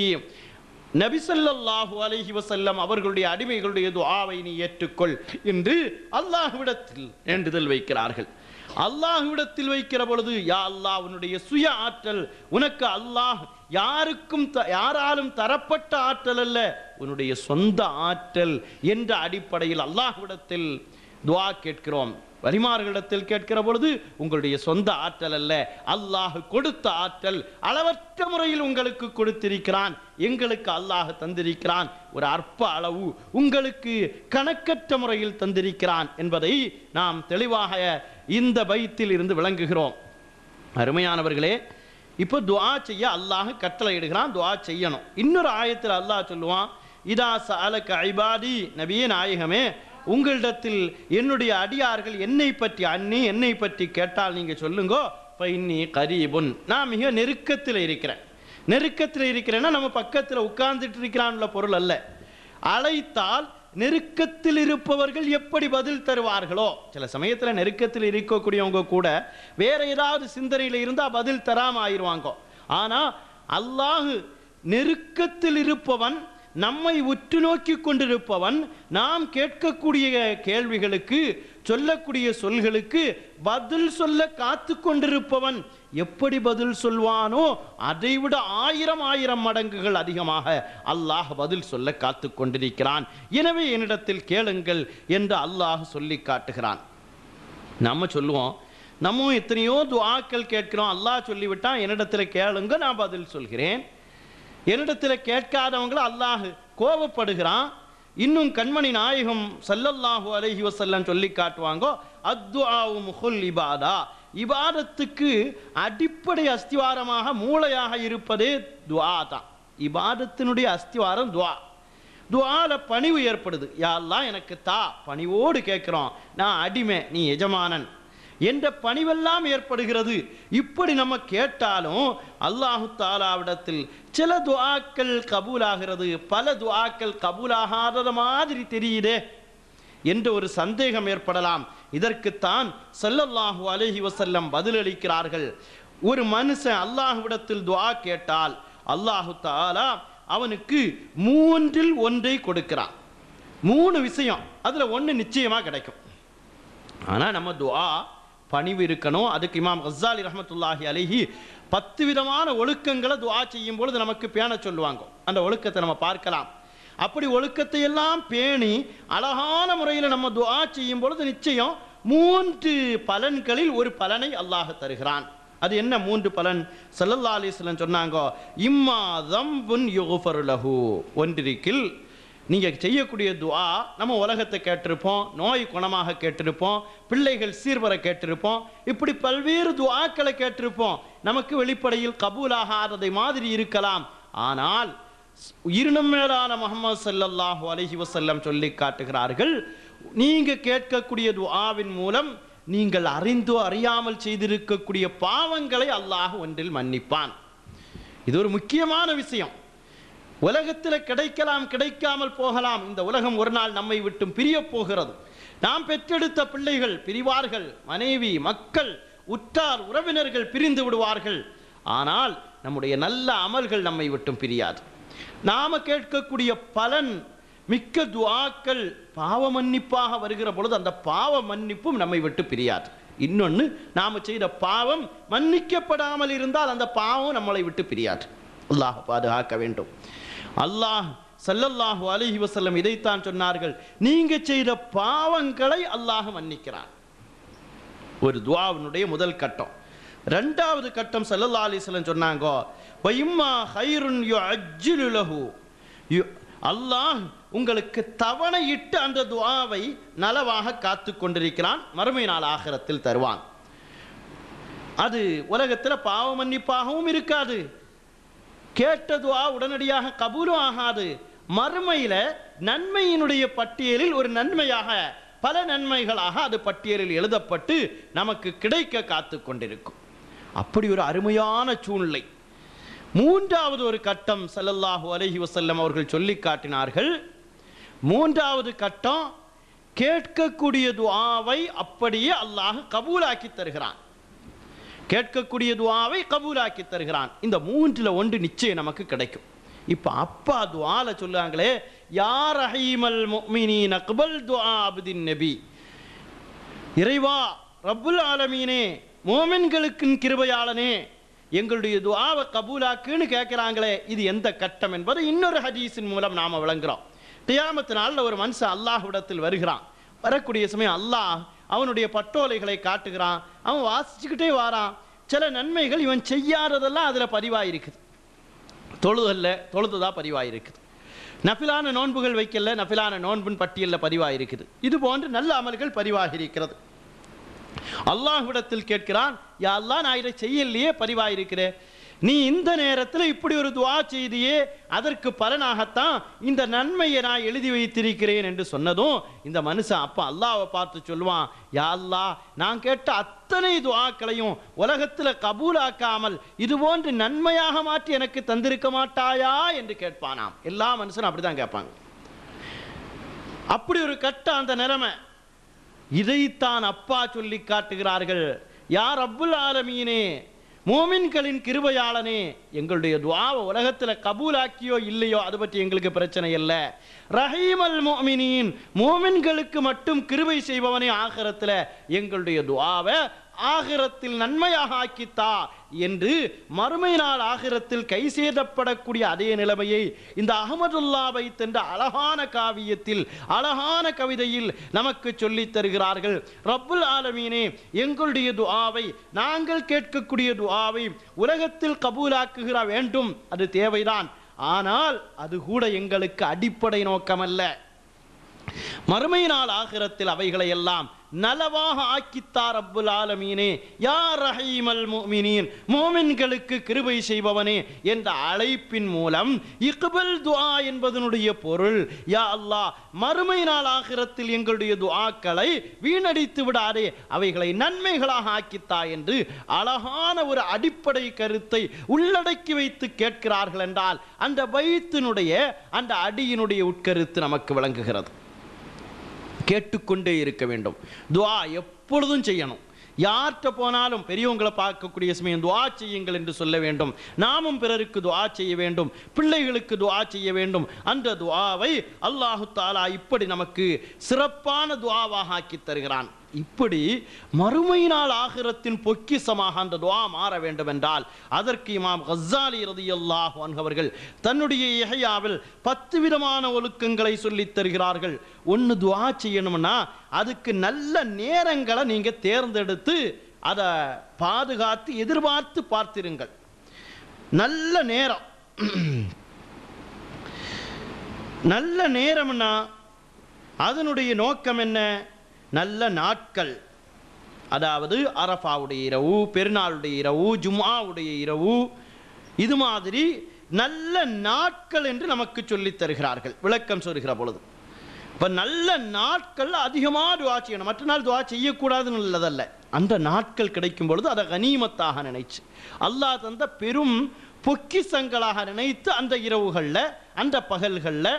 நபிசல்லாஹு அலைஹி வசல்லம் அவர்களுடைய அடிமைகளுடைய துஆவை நீ ஏற்றுக்கொள் என்று அல்லாஹ்விடத்தில் வேண்டுதல் வைக்கிறார்கள் அல்லாஹ்விடத்தில் வைக்கிற பொழுது யா அல்லாஹ் உன்னுடைய சுய ஆற்றல் உனக்கு அல்லாஹ் யாருக்கும் த- யாராலும் தரப்பட்ட ஆற்றல் அல்ல உன்னுடைய சொந்த ஆற்றல் என்ற அடிப்படையில் அல்லாஹ்விடத்தில் துஆ கேட்கிறோம் வரிமார்களிடத்தில் கேட்கிற பொழுது உங்களுடைய சொந்த ஆற்றல் அல்ல அல்லாஹ் கொடுத்த ஆற்றல் அளவற்ற முறையில் உங்களுக்கு கொடுத்திருக்கிறான் எங்களுக்கு அல்லாஹ் தந்திருக்கிறான் ஒரு அற்ப அளவு உங்களுக்கு கணக்கற்ற முறையில் தந்திருக்கிறான் என்பதை நாம் தெளிவாக இந்த பைத்தில் இருந்து விளங்குகிறோம் அருமையானவர்களே இப்போ துஆ செய்ய அல்லாஹ் கட்டளை இடுகிறான் துஆ செய்யணும் இன்னொரு ஆயத்தில் அல்லாஹ் சொல்லுவான் இதா சாலக ஐபாதி நபியே நாயகமே உங்களிடத்தில் என்னுடைய அடியார்கள் என்னை பற்றி அண்ணி என்னை பற்றி கேட்டால் நீங்க சொல்லுங்கோ பைன்னி கரீபுன் நான் மிக நெருக்கத்தில் இருக்கிறேன் நெருக்கத்தில் இருக்கிறேன்னா நம்ம பக்கத்தில் உட்கார்ந்துட்டு இருக்கிறான்ல பொருள் அல்ல அழைத்தால் நெருக்கத்தில் இருப்பவர்கள் எப்படி பதில் தருவார்களோ சில சமயத்தில் நெருக்கத்தில் இருக்கக்கூடியவங்க கூட வேற ஏதாவது சிந்தனையில் இருந்தால் பதில் தராம ஆயிருவாங்க ஆனா அல்லாஹ் நெருக்கத்தில் இருப்பவன் நம்மை உற்று நோக்கி கொண்டிருப்பவன் நாம் கேட்கக்கூடிய கேள்விகளுக்கு சொல்லக்கூடிய சொல்களுக்கு பதில் சொல்ல காத்து கொண்டிருப்பவன் எப்படி பதில் சொல்வானோ அதைவிட ஆயிரம் ஆயிரம் மடங்குகள் அதிகமாக அல்லாஹ் பதில் சொல்ல காத்து கொண்டிருக்கிறான் எனவே என்னிடத்தில் கேளுங்கள் என்று அல்லாஹ் சொல்லி காட்டுகிறான் நம்ம சொல்லுவோம் நம்ம எத்தனையோ துஆக்கள் கேட்கிறோம் அல்லாஹ் சொல்லிவிட்டான் என்னிடத்தில் கேளுங்க நான் பதில் சொல்கிறேன் என்னிடத்தில் கேட்காதவங்களை அல்லாஹ் கோபப்படுகிறான் இன்னும் கண்மணி நாயகம் ஸல்லல்லாஹு அலைஹி வஸல்லம் சொல்லி காட்டுவாங்க அத்துஆவு முஹுல் இபாதா இபாதத்துக்கு அடிப்படை அஸ்திவாரமாக மூளையாக இருப்பதே துஆ தான் இபாதத்தினுடைய அஸ்திவாரம் துவா துவால பணிவு ஏற்படுது யாரெல்லாம் எனக்கு தா பணிவோடு கேட்குறோம் நான் அடிமை நீ எஜமானன் என்ற பணிவெல்லாம் ஏற்படுகிறது இப்படி நம்ம கேட்டாலும் அல்லாஹு தாலாவிடத்தில் சில துஆக்கள் கபூலாகிறது பல துஆக்கள் கபூலாகாதது மாதிரி தெரியுதே என்ற ஒரு சந்தேகம் ஏற்படலாம் இதற்குத்தான் ஸல்லல்லாஹு அலைஹி வஸல்லம் பதிலளிக்கிறார்கள் ஒரு மனுஷன் அல்லாஹ்விடத்தில் துஆ கேட்டால் அல்லாஹு தாலா அவனுக்கு மூன்றில் ஒன்றை கொடுக்கிறான் மூணு விஷயம் அதுல ஒண்ணு நிச்சயமா கிடைக்கும் ஆனா நம்ம துஆ பணிவு இருக்கணும் அதுக்கு இமாம் கஸ்ஸாலி ரஹ்மத்துல்லாஹி அலைஹி பத்து விதமான ஒழுக்கங்களை துஆ செய்யும் பொழுது நமக்கு பேண சொல்லுவாங்க அந்த ஒழுக்கத்தை நம்ம பார்க்கலாம் அப்படி ஒழுக்கத்தை எல்லாம் பேணி அழகான முறையில் நம்ம துஆ செய்யும் பொழுது நிச்சயம் மூன்று பலன்களில் ஒரு பலனை அல்லாஹ் தருகிறான் அது என்ன மூன்று பலன் ஸல்லல்லாஹு அலைஹி வஸல்லம் சொன்னாங்க இம்மா தம்புன் யுஃபர் லஹு ஒன்றிருக்கில் நீங்க செய்யக்கூடிய துஆ நம்ம உலகத்தை கேட்டிருப்போம் நோய் குணமாக கேட்டிருப்போம் பிள்ளைகள் சீர்வர கேட்டிருப்போம் இப்படி பல்வேறு துஆக்களை கேட்டிருப்போம் நமக்கு வெளிப்படையில் கபூலாகாததை மாதிரி இருக்கலாம் ஆனால் உயிரினம் மேலான முகமது ஸல்லல்லாஹு அலைஹி வஸல்லம் சொல்லி காட்டுகிறார்கள் நீங்க கேட்கக்கூடிய துஆவின் மூலம் நீங்கள் அறிந்தோ அறியாமல் செய்திருக்கக்கூடிய பாவங்களை அல்லாஹ் ஒன்றில் மன்னிப்பான் இது ஒரு முக்கியமான விஷயம் உலகத்தில் கிடைக்கலாம் கிடைக்காமல் போகலாம் இந்த உலகம் ஒரு நாள் நம்மை விட்டும் பிரிய போகிறது நாம் பெற்றெடுத்த பிள்ளைகள் பிரிவார்கள் மனைவி மக்கள் உற்றார் உறவினர்கள் பிரிந்து விடுவார்கள் ஆனால் நம்முடைய நல்ல அமல்கள் நம்மை விட்டும் பிரியாது நாம கேட்கக்கூடிய பலன் மிக்க துஆக்கள் பாவ மன்னிப்பாக வருகிற பொழுது அந்த பாவ மன்னிப்பும் நம்மை விட்டு பிரியாது இன்னொன்று நாம செய்த பாவம் மன்னிக்கப்படாமல் இருந்தால் அந்த பாவம் நம்மளை விட்டு பிரியாது அல்லாஹ் பாதுகாக்க வேண்டும் அல்லாஹ் ஸல்லல்லாஹு அலைஹி வஸல்லம் இதைத்தான் சொன்னார்கள் நீங்க செய்த பாவங்களை அல்லாஹ் மன்னிக்கிறான் ஒரு துஆவினுடைய முதல் கட்டம் ரெண்டாவது கட்டம் ஸல்லல்லாஹு அலைஹி வஸல்லம் சொன்னாங்க வயிம்மா ஹைருன் யுஅஜ்ஜிலு லஹு யு- அல்லாஹ் உங்களுக்கு தவணையிட்டு அந்த துஆவை நலவாக காத்து கொண்டிருக்கிறான் மறுமை நாள் ஆகிரத்தில் தருவான் அது உலகத்தில் பாவ மன்னிப்பாகவும் இருக்காது கேட்ட துஆ உடனடியாக கபூலும் ஆகாது மறுமையில நன்மையினுடைய பட்டியலில் ஒரு நன்மையாக பல நன்மைகளாக அது பட்டியலில் எழுதப்பட்டு நமக்கு கிடைக்க காத்து கொண்டிருக்கும் அப்படி ஒரு அருமையான சூழ்நிலை மூன்றாவது ஒரு கட்டம் ஸல்லல்லாஹு அலைஹி வஸல்லம் அவர்கள் சொல்லி காட்டினார்கள் மூன்றாவது கட்டம் கேட்கக்கூடிய துஆவை அப்படியே அல்லாஹ் கபூலாக்கி தருகிறான் கேட்கக்கூடிய துஆவை கபூலாக்கி தருகிறான் இந்த மூன்றுல ஒன்று நிச்சயம் நமக்கு கிடைக்கும் இப்ப அப்பா துஆல சொல்லுவாங்களே யா ரஹீமல் முஃமினீன் அக்பல் துஆ அப்தின் நபி இறைவா ரப்புல் ஆலமீனே மோமின்களுக்கு கிருபையாளனே எங்களுடைய துஆவை கபூலாக்குன்னு கேட்குறாங்களே இது எந்த கட்டம் என்பதை இன்னொரு ஹதீஸின் மூலம் நாம விளங்குறோம் தியாமத்து நாளில் ஒரு மனுஷன் அல்லாஹ்விடத்தில் வருகிறான் வரக்கூடிய சமயம் அல்லாஹ் அவனுடைய பட்டோலைகளை காட்டுகிறான் அவன் வாசிச்சுக்கிட்டே வாரான் சில நன்மைகள் இவன் செய்யாததெல்லாம் அதில் பதிவாயிருக்குது தொழுதல்ல தொழுதுதா பதிவாயிருக்குது நஃபிலான நோன்புகள் வைக்கல நஃபிலான நோன்பின் பட்டியலில் பதிவாயிருக்குது இது போன்று நல்ல அமல்கள் பதிவாகியிருக்கிறது அல்லாஹ்விடத்தில் கேட்கிறான் யா அல்லாஹ் நான் இதை செய்யலையே பதிவாயிருக்கிறேன் நீ இந்த நேரத்தில் இப்படி ஒரு துவா செய்தியே அதற்கு பலனாகத்தான் இந்த நன்மையை நான் எழுதி வைத்திருக்கிறேன் என்று சொன்னதும் இந்த மனுஷன் அப்ப அல்லாஹ்வை பார்த்து சொல்லுவான் யா அல்லாஹ் நான் கேட்ட அத்தனை துவாக்களையும் உலகத்தில் கபூலாக்காமல் இது போன்று நன்மையாக மாற்றி எனக்கு தந்திருக்க மாட்டாயா என்று கேட்பானாம் எல்லா மனுஷனும் அப்படிதான் கேட்பாங்க அப்படி ஒரு கட்ட அந்த நிலைமை இதைத்தான் அப்பா சொல்லி காட்டுகிறார்கள் யார் அப்புல் ஆலமீனே மோமின்களின் கிருபையாளனே எங்களுடைய துவாவை உலகத்தில் கபூலாக்கியோ இல்லையோ அது பற்றி எங்களுக்கு பிரச்சனை இல்லை ரஹீமல் மோமினின் மோமின்களுக்கு மட்டும் கிருபை செய்பவனே ஆகரத்தில் எங்களுடைய துவாவை ஆகிரத்தில் நன்மையாக ஆக்கித்தா என்று மறுமை நாள் ஆகிரத்தில் கை சேதப்படக்கூடிய அதே நிலைமையை இந்த அகமதுல்லா வைத்தென்ற அழகான காவியத்தில் அழகான கவிதையில் நமக்கு சொல்லித் தருகிறார்கள் ரப்புல் ஆலமீனே எங்களுடைய துஆவை நாங்கள் கேட்கக்கூடிய துஆவை உலகத்தில் கபூலாக்குகிற வேண்டும் அது தேவைதான் ஆனால் அது கூட எங்களுக்கு அடிப்படை நோக்கமல்ல மறுமை நாள் ஆகிரத்தில் அவைகளை எல்லாம் நலவாக ஆக்கித்தார் அப்புல் ஆலமீனே யா ரஹீமல் முஃமினீன் மோமின்களுக்கு கிருபை செய்பவனே என்ற அழைப்பின் மூலம் இக்பல் துஆ என்பதனுடைய பொருள் யா அல்லாஹ் மறுமை நாள் ஆகிரத்தில் எங்களுடைய துஆக்களை வீணடித்து விடாதே அவைகளை நன்மைகளாக ஆக்கித்தா என்று அழகான ஒரு அடிப்படை கருத்தை உள்ளடக்கி வைத்து கேட்கிறார்கள் என்றால் அந்த பைத்தினுடைய அந்த அடியினுடைய உட்கருத்து நமக்கு விளங்குகிறது கேட்டுக்கொண்டே இருக்க வேண்டும் துவா எப்பொழுதும் செய்யணும் யார்கிட்ட போனாலும் பெரியவங்களை பார்க்கக்கூடிய சமயம் துவா செய்யுங்கள் என்று சொல்ல வேண்டும் நாமும் பிறருக்கு துவா செய்ய வேண்டும் பிள்ளைகளுக்கு துவா செய்ய வேண்டும் அந்த துவாவை அல்லாஹு தாலா இப்படி நமக்கு சிறப்பான துவாவாக ஆக்கி தருகிறான் இப்படி மறுமை நாள் ஆகிரத்தின் பொக்கிசமாக அந்த துவா மாற வேண்டும் என்றால் அதற்கு இமாம் கஸ்ஸாலி ரதியல்லாஹு அன்ஹு அவர்கள் தன்னுடைய இஹையாவில் பத்து விதமான ஒழுக்கங்களை சொல்லித் தருகிறார்கள் ஒன்று துவா செய்யணும்னா அதுக்கு நல்ல நேரங்களை நீங்க தேர்ந்தெடுத்து அதை பாதுகாத்து எதிர்பார்த்து பார்த்திருங்கள் நல்ல நேரம் நல்ல நேரம்னா அதனுடைய நோக்கம் என்ன நல்ல நாட்கள் அதாவது அரஃபாவுடைய இரவு பெருநாளுடைய இரவு ஜும்ஆவுடைய இரவு இது மாதிரி நல்ல நாட்கள் என்று நமக்கு சொல்லித் தருகிறார்கள் விளக்கம் சொல்கிற பொழுது இப்போ நல்ல நாட்கள் அதிகமாக துவா செய்யணும் மற்ற நாள் துவா செய்யக்கூடாதுன்னு உள்ளதல்ல அந்த நாட்கள் கிடைக்கும் பொழுது அதை கனிமத்தாக நினைச்சு அல்லாஹ் தந்த பெரும் பொக்கிசங்களாக நினைத்து அந்த இரவுகளில் அந்த பகல்களில்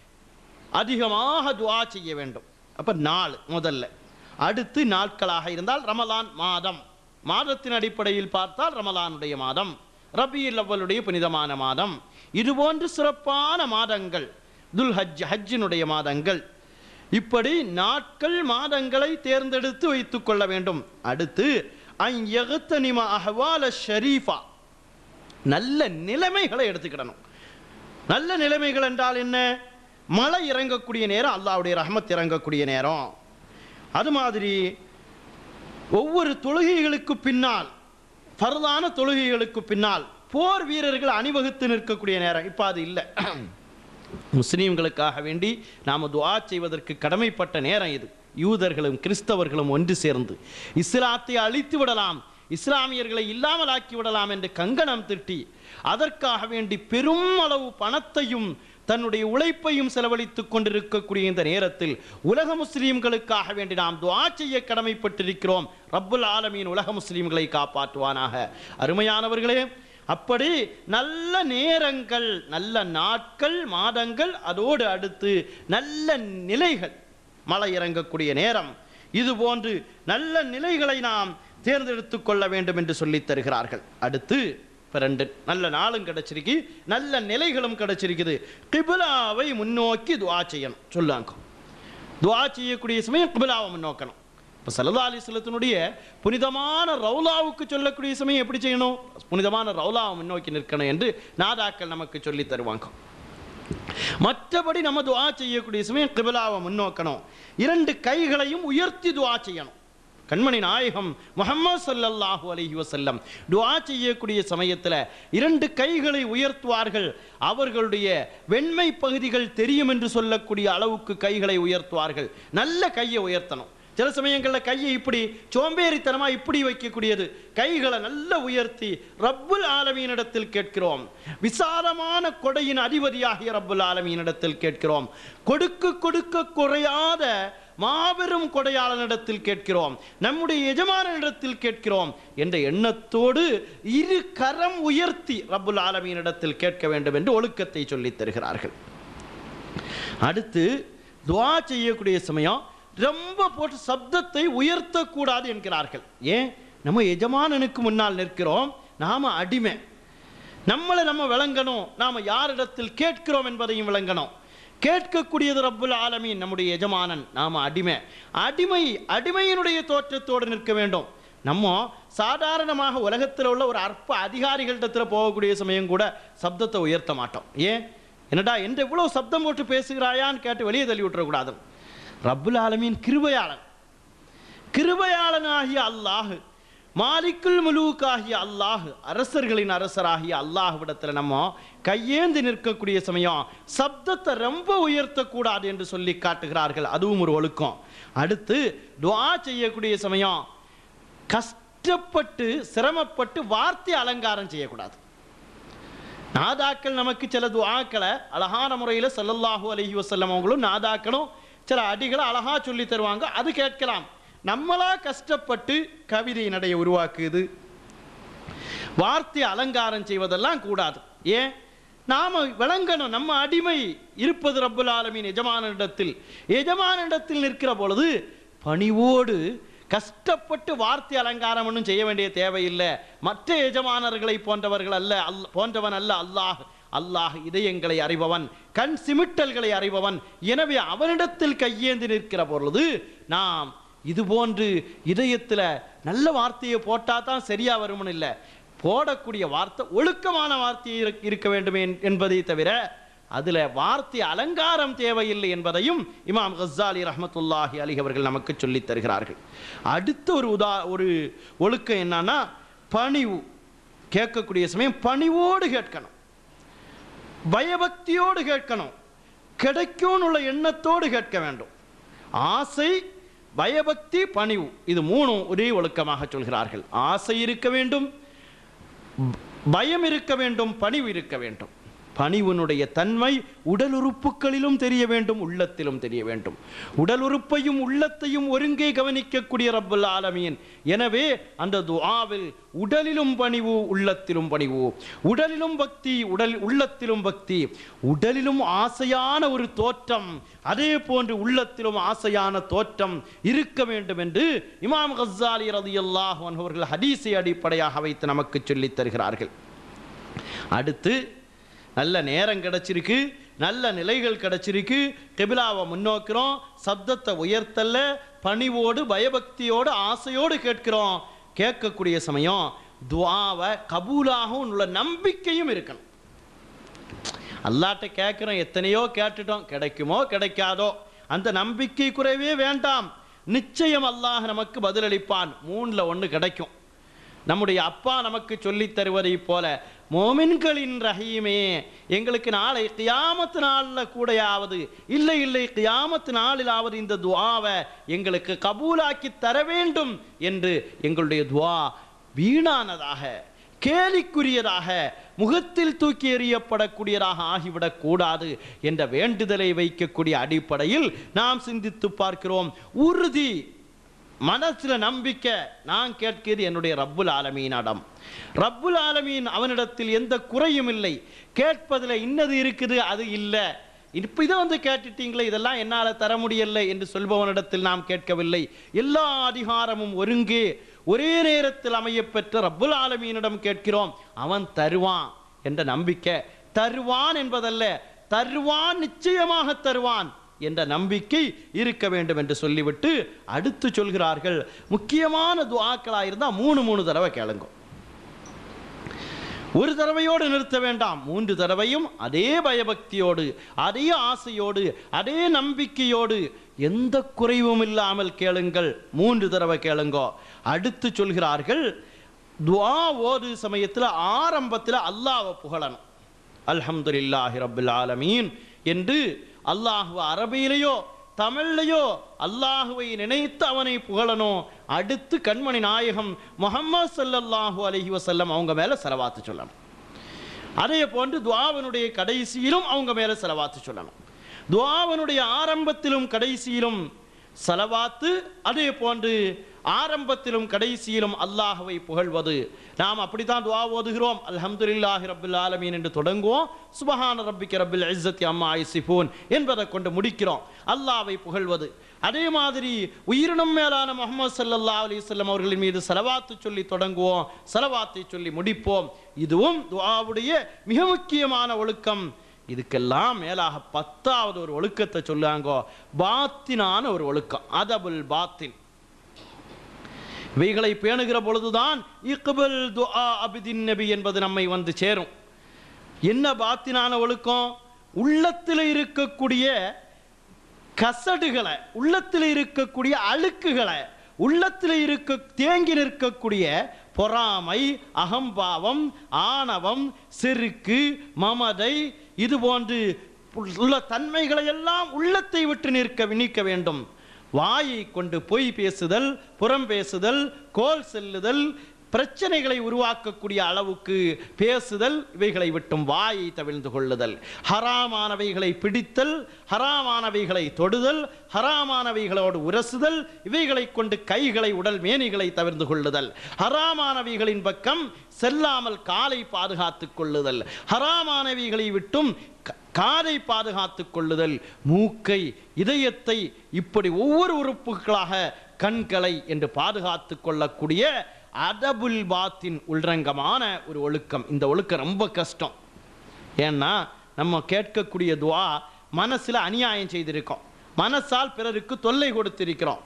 அதிகமாக துவா செய்ய வேண்டும் அப்போ நாள் முதல்ல அடுத்து நாட்களாக இருந்தால் ரமலான் மாதம் மாதத்தின் அடிப்படையில் பார்த்தால் ரமலானுடைய மாதம் ரபியுல் அவ்வளுடைய புனிதமான மாதம் இதுபோன்று சிறப்பான மாதங்கள் துல் ஹஜ் ஹஜ்ஜினுடைய மாதங்கள் இப்படி நாட்கள் மாதங்களை தேர்ந்தெடுத்து வைத்துக் கொள்ள வேண்டும் அடுத்து அய்யகுத்தனிம அஹ்வால ஷரீஃபா நல்ல நிலைமைகளை எடுத்துக்கிடணும் நல்ல நிலைமைகள் என்றால் என்ன மழை இறங்கக்கூடிய நேரம் அல்லாஹ்வுடைய ரஹமத் இறங்கக்கூடிய நேரம் அது மாதிரி ஒவ்வொரு தொழுகைகளுக்கு பின்னால் ஃபர்தான தொழுகைகளுக்கு பின்னால் போர் வீரர்கள் அணிவகுத்து நிற்கக்கூடிய நேரம் இப்போ அது இல்லை முஸ்லீம்களுக்காக வேண்டி நாம் துஆ செய்வதற்கு கடமைப்பட்ட நேரம் இது யூதர்களும் கிறிஸ்தவர்களும் ஒன்று சேர்ந்து இஸ்லாத்தை அழித்து விடலாம் இஸ்லாமியர்களை இல்லாமல் ஆக்கி விடலாம் என்று கங்கணம் திட்டி அதற்காக வேண்டி பெரும் அளவு பணத்தையும் தன்னுடைய உழைப்பையும் செலவழித்துக் கொண்டிருக்கக்கூடிய இந்த நேரத்தில் உலக முஸ்லீம்களுக்காக வேண்டி நாம் துஆ செய்ய கடமைப்பட்டிருக்கிறோம் ரப்புல் ஆலமீன் உலக முஸ்லீம்களை காப்பாற்றுவானாக அருமையானவர்களே அப்படி நல்ல நேரங்கள் நல்ல நாட்கள் மாதங்கள் அதோடு அடுத்து நல்ல நிலைகள் மழை இறங்கக்கூடிய நேரம் இது போன்று நல்ல நிலைகளை நாம் தேர்ந்தெடுத்து கொள்ள வேண்டும் என்று சொல்லித் தருகிறார்கள் அடுத்து இப்போ ரெண்டு நல்ல நாளும் கிடைச்சிருக்கு நல்ல நிலைகளும் கிடைச்சிருக்குது கிபிலாவை முன்னோக்கி துவா செய்யணும் சொல்லாங்க துவா செய்யக்கூடிய சமயம் கிபிலாவை முன்னோக்கணும் இப்போ சல்லா அலிஸ்லத்தினுடைய புனிதமான ரவுலாவுக்கு சொல்லக்கூடிய சமயம் எப்படி செய்யணும் புனிதமான ரவுலாவை முன்னோக்கி நிற்கணும் என்று நாதாக்கள் நமக்கு சொல்லி தருவாங்க மற்றபடி நம்ம துவா செய்யக்கூடிய சமயம் கிபிலாவை முன்னோக்கணும் இரண்டு கைகளையும் உயர்த்தி துவா செய்யணும் கண்மணி நாயகம் முஹம்மது ஸல்லல்லாஹு அலைஹி வஸல்லம் துஆ செய்யக்கூடிய சமயத்தில் இரண்டு கைகளை உயர்த்துவார்கள் அவர்களுடைய வெண்மை பகுதிகள் தெரியும் என்று சொல்லக்கூடிய அளவுக்கு கைகளை உயர்த்துவார்கள் நல்ல கையை உயர்த்தணும் சில சமயங்களில் கையை இப்படி சோம்பேறித்தனமா இப்படி வைக்கக்கூடியது கைகளை நல்ல உயர்த்தி ரப்புல் ஆலமீனிடத்தில் கேட்கிறோம் விசாலமான கொடையின் அதிபதியாகிய ரப்புல் ஆலமீனிடத்தில் கேட்கிறோம் கொடுக்க கொடுக்க குறையாத மாபெரும் கொடையாளனிடத்தில் கேட்கிறோம் நம்முடைய எஜமானிடத்தில் கேட்கிறோம் என்ற எண்ணத்தோடு இரு கரம் உயர்த்தி ரப்புல் ஆலமீனிடத்தில் கேட்க வேண்டும் என்று ஒழுக்கத்தை சொல்லித் தருகிறார்கள் அடுத்து துவா செய்யக்கூடிய சமயம் ரொம்ப போட்டு சப்தத்தை உயர்த்தக்கூடாது என்கிறார்கள் ஏன் நம்ம எஜமானனுக்கு முன்னால் நிற்கிறோம் நாம அடிமை நம்மளை நம்ம விளங்கணும் நாம யாரிடத்தில் கேட்கிறோம் என்பதையும் விளங்கணும் கேட்கக்கூடியது ரப்புல் ஆலமீன் நம்முடைய எஜமானன் நாம அடிமை அடிமை அடிமையினுடைய தோற்றத்தோடு நிற்க வேண்டும் நம்ம சாதாரணமாக உலகத்தில் உள்ள ஒரு அற்ப அதிகாரிகளிடத்தில் போகக்கூடிய சமயம் கூட சப்தத்தை உயர்த்த மாட்டோம் ஏன் என்னடா என்ற இவ்வளவு சப்தம் போட்டு பேசுகிறாயான்னு கேட்டு வெளியே தள்ளி விட்டுறக்கூடாது ரப்புல் ஆலமீன் கிருபையாளன் கிருபையாளனாகிய அல்லாஹ் மாலிக்குல் முலூக்காகிய அல்லாஹ் அரசர்களின் அரசராகிய அல்லாஹ்விடத்தில் நம்ம கையேந்தி நிற்கக்கூடிய சமயம் சப்தத்தை ரொம்ப உயர்த்தக்கூடாது என்று சொல்லி காட்டுகிறார்கள் அதுவும் ஒரு ஒழுக்கம் அடுத்து துஆ செய்யக்கூடிய சமயம் கஷ்டப்பட்டு சிரமப்பட்டு வார்த்தை அலங்காரம் செய்யக்கூடாது நாதாக்கள் நமக்கு சில துஆக்களை அழகான முறையில் ஸல்லல்லாஹு அலைஹி வஸல்லம் அவங்களும் நாதாக்களும் சில அடிகளை அழகா சொல்லி தருவாங்க அது கேட்கலாம் நம்மளா கஷ்டப்பட்டு கவிதை நடைய உருவாக்குது வார்த்தை அலங்காரம் செய்வதெல்லாம் கூடாது ஏன் நாம விளங்கணும் நம்ம அடிமை இருப்பது ரப்புல் ஆலமீன் எஜமானிடத்தில் எஜமானிடத்தில் நிற்கிற பொழுது பணிவோடு கஷ்டப்பட்டு வார்த்தை அலங்காரம் ஒன்றும் செய்ய வேண்டிய தேவையில்லை மற்ற எஜமானர்களை போன்றவர்கள் அல்ல அல் போன்றவன் அல்ல அல்லாஹ் அல்லாஹ் இதயங்களை அறிபவன் கண் சிமிட்டல்களை அறிபவன் எனவே அவனிடத்தில் கையேந்தி நிற்கிற பொழுது நாம் இது போன்று இதயத்தில் நல்ல வார்த்தையை போட்டால் தான் சரியா வரும்னு இல்லை போடக்கூடிய வார்த்தை ஒழுக்கமான வார்த்தை இருக்க- இருக்க வேண்டும் என்- என்பதை தவிர அதுல வார்த்தை அலங்காரம் தேவையில்லை என்பதையும் இமாம் கஸ்ஸாலி ரஹ்மத்துல்லாஹி அலி அவர்கள் நமக்கு சொல்லித் தருகிறார்கள் அடுத்த ஒரு உதா ஒரு ஒழுக்கம் என்னன்னா பணிவு கேட்கக்கூடிய சமயம் பணிவோடு கேட்கணும் பயபக்தியோடு கேட்கணும் கிடைக்கும்னு உள்ள எண்ணத்தோடு கேட்க வேண்டும் ஆசை பயபக்தி பணிவு இது மூணும் ஒரே ஒழுக்கமாக சொல்கிறார்கள் ஆசை இருக்க வேண்டும் பயம் இருக்க வேண்டும் பணிவு இருக்க வேண்டும் பணிவினுடைய தன்மை உடல் உறுப்புகளிலும் தெரிய வேண்டும் உள்ளத்திலும் தெரிய வேண்டும் உடல் உறுப்பையும் உள்ளத்தையும் ஒருங்கே கவனிக்கக்கூடிய ரப்பல் ஆலமீன் எனவே அந்த துஆவில் உடலிலும் பணிவு உள்ளத்திலும் பணிவு உடலிலும் பக்தி உடல் உள்ளத்திலும் பக்தி உடலிலும் ஆசையான ஒரு தோற்றம் அதே போன்று உள்ளத்திலும் ஆசையான தோற்றம் இருக்க வேண்டும் என்று இமாம் கஸ்ஸாலி ரலியல்லாஹு அன்ஹு அவர்கள் ஹதீஸை அடிப்படையாக வைத்து நமக்கு சொல்லித் தருகிறார்கள் அடுத்து நல்ல நேரம் கிடைச்சிருக்கு நல்ல நிலைகள் கிடைச்சிருக்கு கெபிலாவை முன்னோக்கிறோம் சப்தத்தை உயர்த்தல்ல பணிவோடு பயபக்தியோடு ஆசையோடு கேட்கிறோம் கேட்கக்கூடிய சமயம் துவாவை கபூலாகவும் உள்ள நம்பிக்கையும் இருக்கணும் அல்லாட்ட கேட்குறோம் எத்தனையோ கேட்டுட்டோம் கிடைக்குமோ கிடைக்காதோ அந்த நம்பிக்கை குறைவே வேண்டாம் நிச்சயம் அல்லாஹ் நமக்கு பதிலளிப்பான் மூணில் ஒன்று கிடைக்கும் நம்முடைய அப்பா நமக்கு சொல்லித் தருவதை போல மோமின்களின் ரஹீமே எங்களுக்கு நாளை கியாமத்து நாளில் கூடையாவது இல்லை இல்லை கியாமத்து நாளிலாவது இந்த துஆவை எங்களுக்கு கபூலாக்கி தர வேண்டும் என்று எங்களுடைய துஆ வீணானதாக கேலிக்குரியதாக முகத்தில் தூக்கி எறியப்படக்கூடியதாக ஆகிவிடக் கூடாது என்ற வேண்டுதலை வைக்கக்கூடிய அடிப்படையில் நாம் சிந்தித்து பார்க்கிறோம் உறுதி மனசுல நம்பிக்கை நான் கேட்கிறது என்னுடைய ரப்புல் ஆலமீனிடம் ரப்புல் ஆலமீன் அவனிடத்தில் எந்த குறையும் இல்லை கேட்பதில் இன்னது இருக்குது அது இல்லை இப்போ இதை வந்து கேட்டுட்டீங்களே இதெல்லாம் என்னால் தர முடியல என்று சொல்பவனிடத்தில் நாம் கேட்கவில்லை எல்லா அதிகாரமும் ஒருங்கே ஒரே நேரத்தில் அமையப்பெற்ற ரப்புல் ஆலமீனிடம் கேட்கிறோம் அவன் தருவான் என்ற நம்பிக்கை தருவான் என்பதல்ல தருவான் நிச்சயமாக தருவான் என்ற நம்பிக்கை இருக்க வேண்டும் என்று சொல்லிவிட்டு அடுத்து சொல்கிறார்கள் முக்கியமான துஆக்களாக இருந்தால் மூணு மூணு தடவை கேளுங்க ஒரு தடவையோடு நிறுத்த வேண்டாம் மூன்று தடவையும் அதே பயபக்தியோடு அதே ஆசையோடு அதே நம்பிக்கையோடு எந்த குறைவும் இல்லாமல் கேளுங்கள் மூன்று தடவை கேளுங்கோ அடுத்து சொல்கிறார்கள் துஆ ஓது சமயத்தில் ஆரம்பத்தில் அல்லாஹ்வை புகழணும் அல்ஹம்துலில்லாஹி ரப்பில் ஆலமீன் என்று அல்லாஹ் அரபியிலேயோ தமிழ்லையோ அல்லாஹுவை நினைத்து அவனை புகழணும் அடுத்து கண்மணி நாயகம் முஹம்மது ஸல்லல்லாஹு அலைஹி வஸல்லம் அவங்க மேல செலவாத்து சொல்லணும் அதே போன்று துஆவனுடைய கடைசியிலும் அவங்க மேல செலவாத்து சொல்லணும் துஆவனுடைய ஆரம்பத்திலும் கடைசியிலும் செலவாத்து அதே போன்று ஆரம்பத்திலும் கடைசியிலும் அல்லாஹ்வை புகழ்வது நாம் அப்படித்தான் துஆ ஓதுகிறோம் அல்ஹம்துலில்லாஹி ரப்பில் ஆலமீன் என்று தொடங்குவோம் சுபஹான ரப்பிக்க ரப்பில் இஸ்ஸத்தி அம்மா ஐசிஃபூன் என்பதை கொண்டு முடிக்கிறோம் அல்லாஹ்வை புகழ்வது அதே மாதிரி உயிரினம் மேலான முகமது ஸல்லல்லாஹு அலைஹி வஸல்லம் அவர்களின் மீது செலவாத்து சொல்லி தொடங்குவோம் செலவாத்தை சொல்லி முடிப்போம் இதுவும் துஆவுடைய மிக முக்கியமான ஒழுக்கம் இதுக்கெல்லாம் மேலாக பத்தாவது ஒரு ஒழுக்கத்தை சொல்லுவாங்கோ பாத்தினான ஒரு ஒழுக்கம் அதபுல் பாத்தின் இவைகளை பேணுகிற பொழுதுதான் இக்பல் துஆ அபிதின் நபி என்பது நம்மை வந்து சேரும் என்ன பாத்தினான ஒழுக்கம் உள்ளத்தில் இருக்கக்கூடிய கசடுகளை உள்ளத்தில் இருக்கக்கூடிய அழுக்குகளை உள்ளத்தில் இருக்க தேங்கி நிற்கக்கூடிய பொறாமை அகம்பாவம் ஆணவம் செருக்கு மமதை இது போன்று உள்ள தன்மைகளை எல்லாம் உள்ளத்தை விட்டு நிற்க நீக்க வேண்டும் வாயை கொண்டு பொய் பேசுதல் புறம் பேசுதல் கோல் செல்லுதல் பிரச்சனைகளை உருவாக்கக்கூடிய அளவுக்கு பேசுதல் இவைகளை விட்டும் வாயை தவிழ்ந்து கொள்ளுதல் ஹராமானவைகளை பிடித்தல் ஹராமானவைகளை தொடுதல் ஹராமானவைகளோடு உரசுதல் இவைகளை கொண்டு கைகளை உடல் மேனிகளை தவிர்ந்து கொள்ளுதல் ஹராமானவைகளின் பக்கம் செல்லாமல் காலை பாதுகாத்துக் கொள்ளுதல் ஹராமானவைகளை விட்டும் க- காதை பாதுகாத்துக் கொள்ளுதல் மூக்கை இதயத்தை இப்படி ஒவ்வொரு உறுப்புகளாக கண்களை என்று பாதுகாத்துக் கொள்ளக்கூடிய அதபுல் பாத்தின் உள்ரங்கமான ஒரு ஒழுக்கம் இந்த ஒழுக்கம் ரொம்ப கஷ்டம் ஏன்னா நம்ம கேட்கக்கூடிய துவா மனசுல அநியாயம் செய்திருக்கோம் மனசால் பிறருக்கு தொல்லை கொடுத்திருக்கிறோம்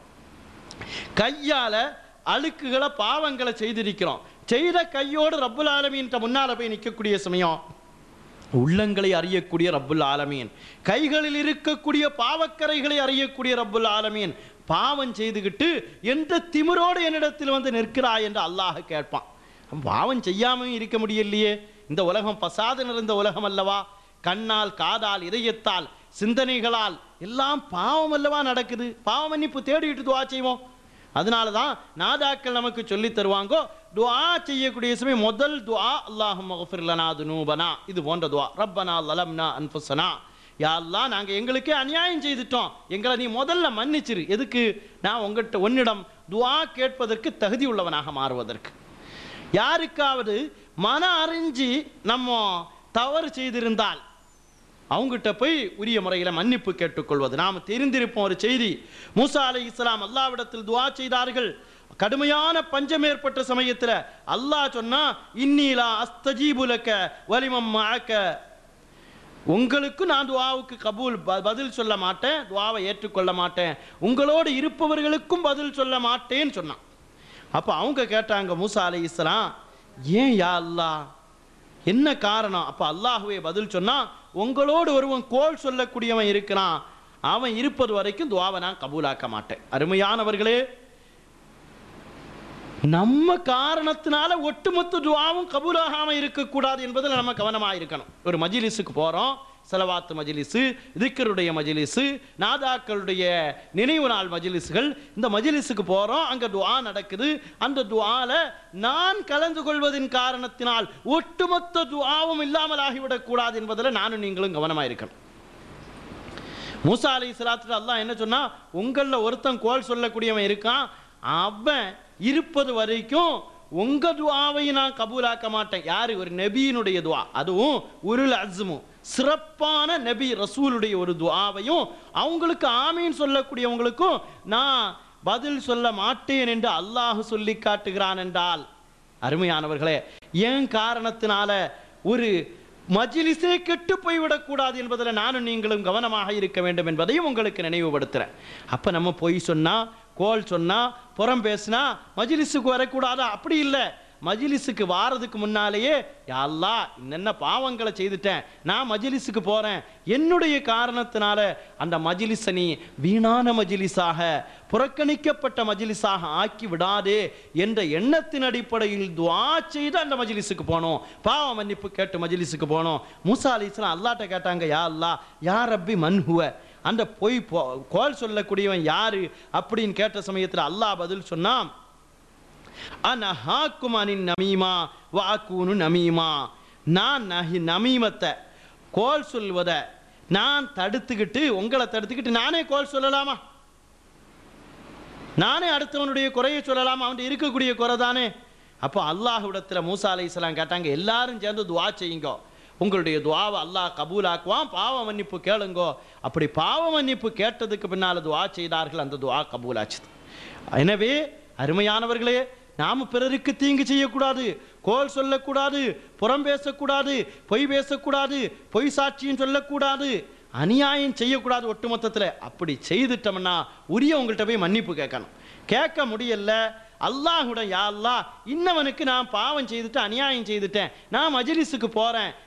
கையால அழுக்குகளை பாவங்களை செய்திருக்கிறோம் செய்த கையோடு ரப்புல் ஆலமீன்ட்ட முன்னால போய் நிற்கக்கூடிய சமயம் உள்ளங்களை அறியக்கூடிய ரப்புல் ஆலமீன் கைகளில் இருக்கக்கூடிய பாவக்கரைகளை அறியக்கூடிய ரப்புல் ஆலமீன் பாவம் செய்துகிட்டு எந்த திமிரோடு என்னிடத்தில் வந்து நிற்கிறாய் என்று அல்லாஹ் கேட்பான் பாவம் செய்யாம இருக்க முடியலையே இந்த உலகம் பசாது நிறைந்த உலகம் அல்லவா கண்ணால் காதால் இதயத்தால் சிந்தனைகளால் எல்லாம் பாவம் அல்லவா நடக்குது பாவ மன்னிப்பு தேடிட்டு துவா செய்வோம் அதனால தான் நாதாக்கள் நமக்கு சொல்லி தருவாங்கோ துஆ செய்யக்கூடிய சமயம் முதல் துஆ அல்லாஹும் மகஃபிர் லனா துனூபனா இது போன்ற துஆ ரப்பனா லலம்னா அன்ஃபுஸனா யா அல்லாஹ் நாங்க எங்களுக்கே அநியாயம் செய்துட்டோம் எங்களை நீ முதல்ல மன்னிச்சிரு எதுக்கு நான் உங்ககிட்ட உன்னிடம் துஆ கேட்பதற்கு தகுதி உள்ளவனாக மாறுவதற்கு யாருக்காவது மன அறிஞ்சு நம்ம தவறு செய்திருந்தால் அவங்ககிட்ட போய் உரிய முறையில் மன்னிப்பு கேட்டுக்கொள்வது நாம் தெரிந்திருப்போம் ஒரு செய்தி மூசா அலை இஸ்லாம் அல்லாவிடத்தில் துவா செய்தார்கள் கடுமையான பஞ்சம் ஏற்பட்ட சமயத்தில் அல்லாஹ் சொன்னா இன்னீலா அஸ்தஜீபுலக்க வலிமம் மழக்க உங்களுக்கு நான் துவாவுக்கு கபூல் ப- பதில் சொல்ல மாட்டேன் துவாவை ஏற்றுக்கொள்ள மாட்டேன் உங்களோடு இருப்பவர்களுக்கும் பதில் சொல்ல மாட்டேன்னு சொன்னான் அப்போ அவங்க கேட்டாங்க மூசா அலை இஸ்லாம் ஏன் யா அல்லாஹ் என்ன காரணம் அப்ப அல்லாஹ்வே பதில் சொன்னா உங்களோடு ஒருவன் கோல் சொல்லக்கூடியவன் இருக்கிறான் அவன் இருப்பது வரைக்கும் துவாவை நான் கபூலாக்க மாட்டேன் அருமையானவர்களே நம்ம காரணத்தினால ஒட்டுமொத்த துவாவும் கபூலாகாம இருக்கக்கூடாது என்பதில் நம்ம கவனமாக இருக்கணும் ஒரு மஜிலிஸுக்கு போறோம் செலவாத்து மஜிலிஸு திக்கருடைய மஜிலிஸு நாதாக்களுடைய நினைவு நாள் மஜிலிஸுகள் இந்த மஜிலிஸுக்கு போறோம் அங்க துஆ நடக்குது அந்த துஆல நான் கலந்து கொள்வதின் காரணத்தினால் ஒட்டுமொத்த துஆவும் இல்லாமல் ஆகிவிடக் கூடாது என்பதில் நானும் நீங்களும் கவனமாக இருக்கணும் மூசா அலை சலாத்துல அல்லாஹ் என்ன சொன்னா உங்களில் ஒருத்தன் கோல் சொல்லக்கூடியவன் இருக்கான் அவன் இருப்பது வரைக்கும் உங்க துவாவை நான் கபூலாக்க மாட்டேன் யாரு ஒரு நபியினுடைய துவா அதுவும் உருள் அஸ்மு சிறப்பான நபி ரசூலுடைய ஒரு துவாவையும் அவங்களுக்கு ஆமீன் சொல்லக்கூடியவங்களுக்கும் நான் பதில் சொல்ல மாட்டேன் என்று அல்லாஹ் சொல்லி காட்டுகிறான் என்றால் அருமையானவர்களே ஏன் காரணத்தினால ஒரு மஜ்லிஸே கெட்டு போய்விடக்கூடாது என்பதில் நானும் நீங்களும் கவனமாக இருக்க வேண்டும் என்பதையும் உங்களுக்கு நினைவுபடுத்துறேன் அப்ப நம்ம பொய் சொன்னா கோல் சொன்னா புறம் பேசினா மஜ்லிஸுக்கு வரக்கூடாதா அப்படி இல்லை மஜ்லிஸுக்கு வாரதுக்கு முன்னாலேயே யா அல்லாஹ் என்னென்ன பாவங்களை செய்துட்டேன் நான் மஜ்லிஸுக்கு போறேன் என்னுடைய காரணத்தினால அந்த மஜ்லிஸை நீ வீணான மஜ்லிஸாக புறக்கணிக்கப்பட்ட மஜ்லிஸாக ஆக்கி விடாதே என்ற எண்ணத்தின் அடிப்படையில் துஆ செய்து அந்த மஜ்லிஸுக்கு போனோம் பாவ மன்னிப்பு கேட்டு மஜ்லிஸுக்கு போனோம் மூசா அலிஸ்லாம் அல்லாட்ட கேட்டாங்க யா அல்லாஹ் யா ரப்பி மன்ஹுவ அந்த பொய் போ- கோல் சொல்லக்கூடியவன் யாரு அப்படின்னு கேட்ட சமயத்தில் அல்லாஹ் பதில் சொன்னான் அனஹாக்கும் அனின் நமீமா வாக்கூனு நமீமா நான் நஹி நமீமத்தை கோல் சொல்வதை நான் தடுத்துக்கிட்டு உங்களை தடுத்துக்கிட்டு நானே கோல் சொல்லலாமா நானே அடுத்தவனுடைய குறையை சொல்லலாமா அவன் இருக்கக்கூடிய குறை தானே அப்போ அல்லாஹ்விடத்துல மூசா அலைஹிஸ்ஸலாம் கேட்டாங்க எல்லாரும் சேர்ந்து துவா செய்யுங்க உங்களுடைய துவாவை அல்லாஹ் கபூலாக்குவான் பாவ மன்னிப்பு கேளுங்கோ அப்படி பாவ மன்னிப்பு கேட்டதுக்கு பின்னால் துவா செய்தார்கள் அந்த துவா கபூலாச்சுது எனவே அருமையானவர்களே நாம பிறருக்கு தீங்கு செய்யக்கூடாது கோல் சொல்லக்கூடாது புறம் பேசக்கூடாது பொய் பேசக்கூடாது பொய் சாட்சியும் சொல்லக்கூடாது அநியாயம் செய்யக்கூடாது ஒட்டுமொத்தத்தில் அப்படி செய்துட்டோம்னா உரிய உங்கள்கிட்ட போய் மன்னிப்பு கேட்கணும் கேட்க முடியல அல்லாஹுடன் யா அல்லாஹ் இன்னவனுக்கு நான் பாவம் செய்துட்டு அநியாயம் செய்துட்டேன் நான் மஜ்லிஸுக்கு போறேன்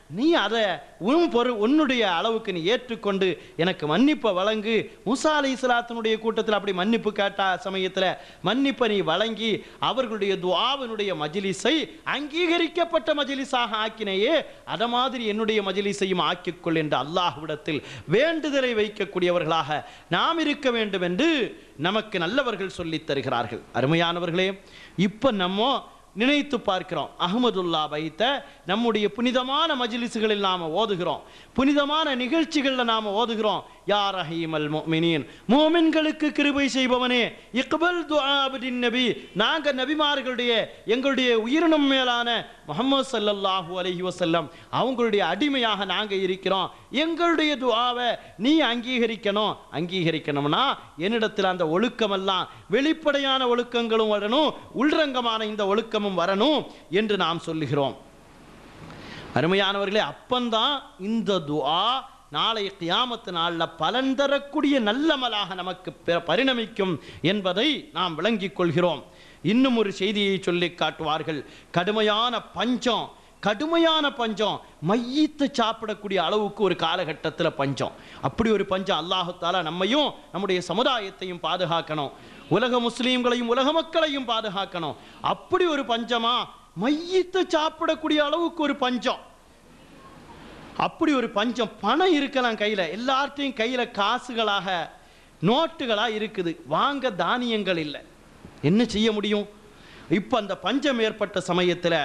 நீ அதை உன் பொரு உன்னுடைய அளவுக்கு நீ ஏற்றுக்கொண்டு எனக்கு மன்னிப்பை வழங்கு மூசா அலை இஸ்லாத்தினுடைய கூட்டத்தில் அப்படி மன்னிப்பு கேட்ட சமயத்தில் மன்னிப்பை நீ வழங்கி அவர்களுடைய துவாவினுடைய மஜிலிஸை அங்கீகரிக்கப்பட்ட மஜிலிஸாக ஆக்கினையே அத மாதிரி என்னுடைய மஜிலிஸையும் ஆக்கிக்கொள் என்று அல்லாஹ்விடத்தில் வேண்டுதலை வைக்கக்கூடியவர்களாக நாம் இருக்க வேண்டும் என்று நமக்கு நல்லவர்கள் சொல்லித் தருகிறார்கள் அருமையானவர்களே இப்போ நம்ம நினைத்து பார்க்கிறோம் அகமதுல்லா வைத்த நம்முடைய புனிதமான மஜ்லிஸ்களில் நாம் ஓதுகிறோம் புனிதமான நிகழ்ச்சிகளில் நாம் ஓதுகிறோம் யா ரஹீமல் முஃமினீன் மூமின்களுக்கு கிருபை செய்பவனே இக்பல் துஆபின் நபி நாங்க நபிமார்களுடைய எங்களுடைய உயிரினம் மேலான முஹம்மது ஸல்லல்லாஹு அலைஹி வஸல்லம் அவங்களுடைய அடிமையாக நாங்க இருக்கிறோம் எங்களுடைய துஆவை நீ அங்கீகரிக்கணும் அங்கீகரிக்கணும்னா என்னிடத்தில் அந்த ஒழுக்கமெல்லாம் வெளிப்படையான ஒழுக்கங்களும் வரணும் உள்ரங்கமான இந்த ஒழுக்கமும் வரணும் என்று நாம் சொல்லுகிறோம் அருமையானவர்களே அப்பந்தான் இந்த துஆ நாளை கியாமத்து நாளில் பலன் தரக்கூடிய நல்லமலாக நமக்கு பெ- பரிணமிக்கும் என்பதை நாம் விளங்கிக் கொள்கிறோம் இன்னும் ஒரு செய்தியை சொல்லி காட்டுவார்கள் கடுமையான பஞ்சம் கடுமையான பஞ்சம் மையத்து சாப்பிடக்கூடிய அளவுக்கு ஒரு காலகட்டத்தில் பஞ்சம் அப்படி ஒரு பஞ்சம் அல்லாஹு தாலா நம்மையும் நம்முடைய சமுதாயத்தையும் பாதுகாக்கணும் உலக முஸ்லீம்களையும் உலக மக்களையும் பாதுகாக்கணும் அப்படி ஒரு பஞ்சமா மையத்தை சாப்பிடக்கூடிய அளவுக்கு ஒரு பஞ்சம் அப்படி ஒரு பஞ்சம் பணம் இருக்கலாம் கையில் எல்லார்ட்டையும் கையில் காசுகளாக நோட்டுகளாக இருக்குது வாங்க தானியங்கள் இல்லை என்ன செய்ய முடியும் இப்போ அந்த பஞ்சம் ஏற்பட்ட சமயத்தில்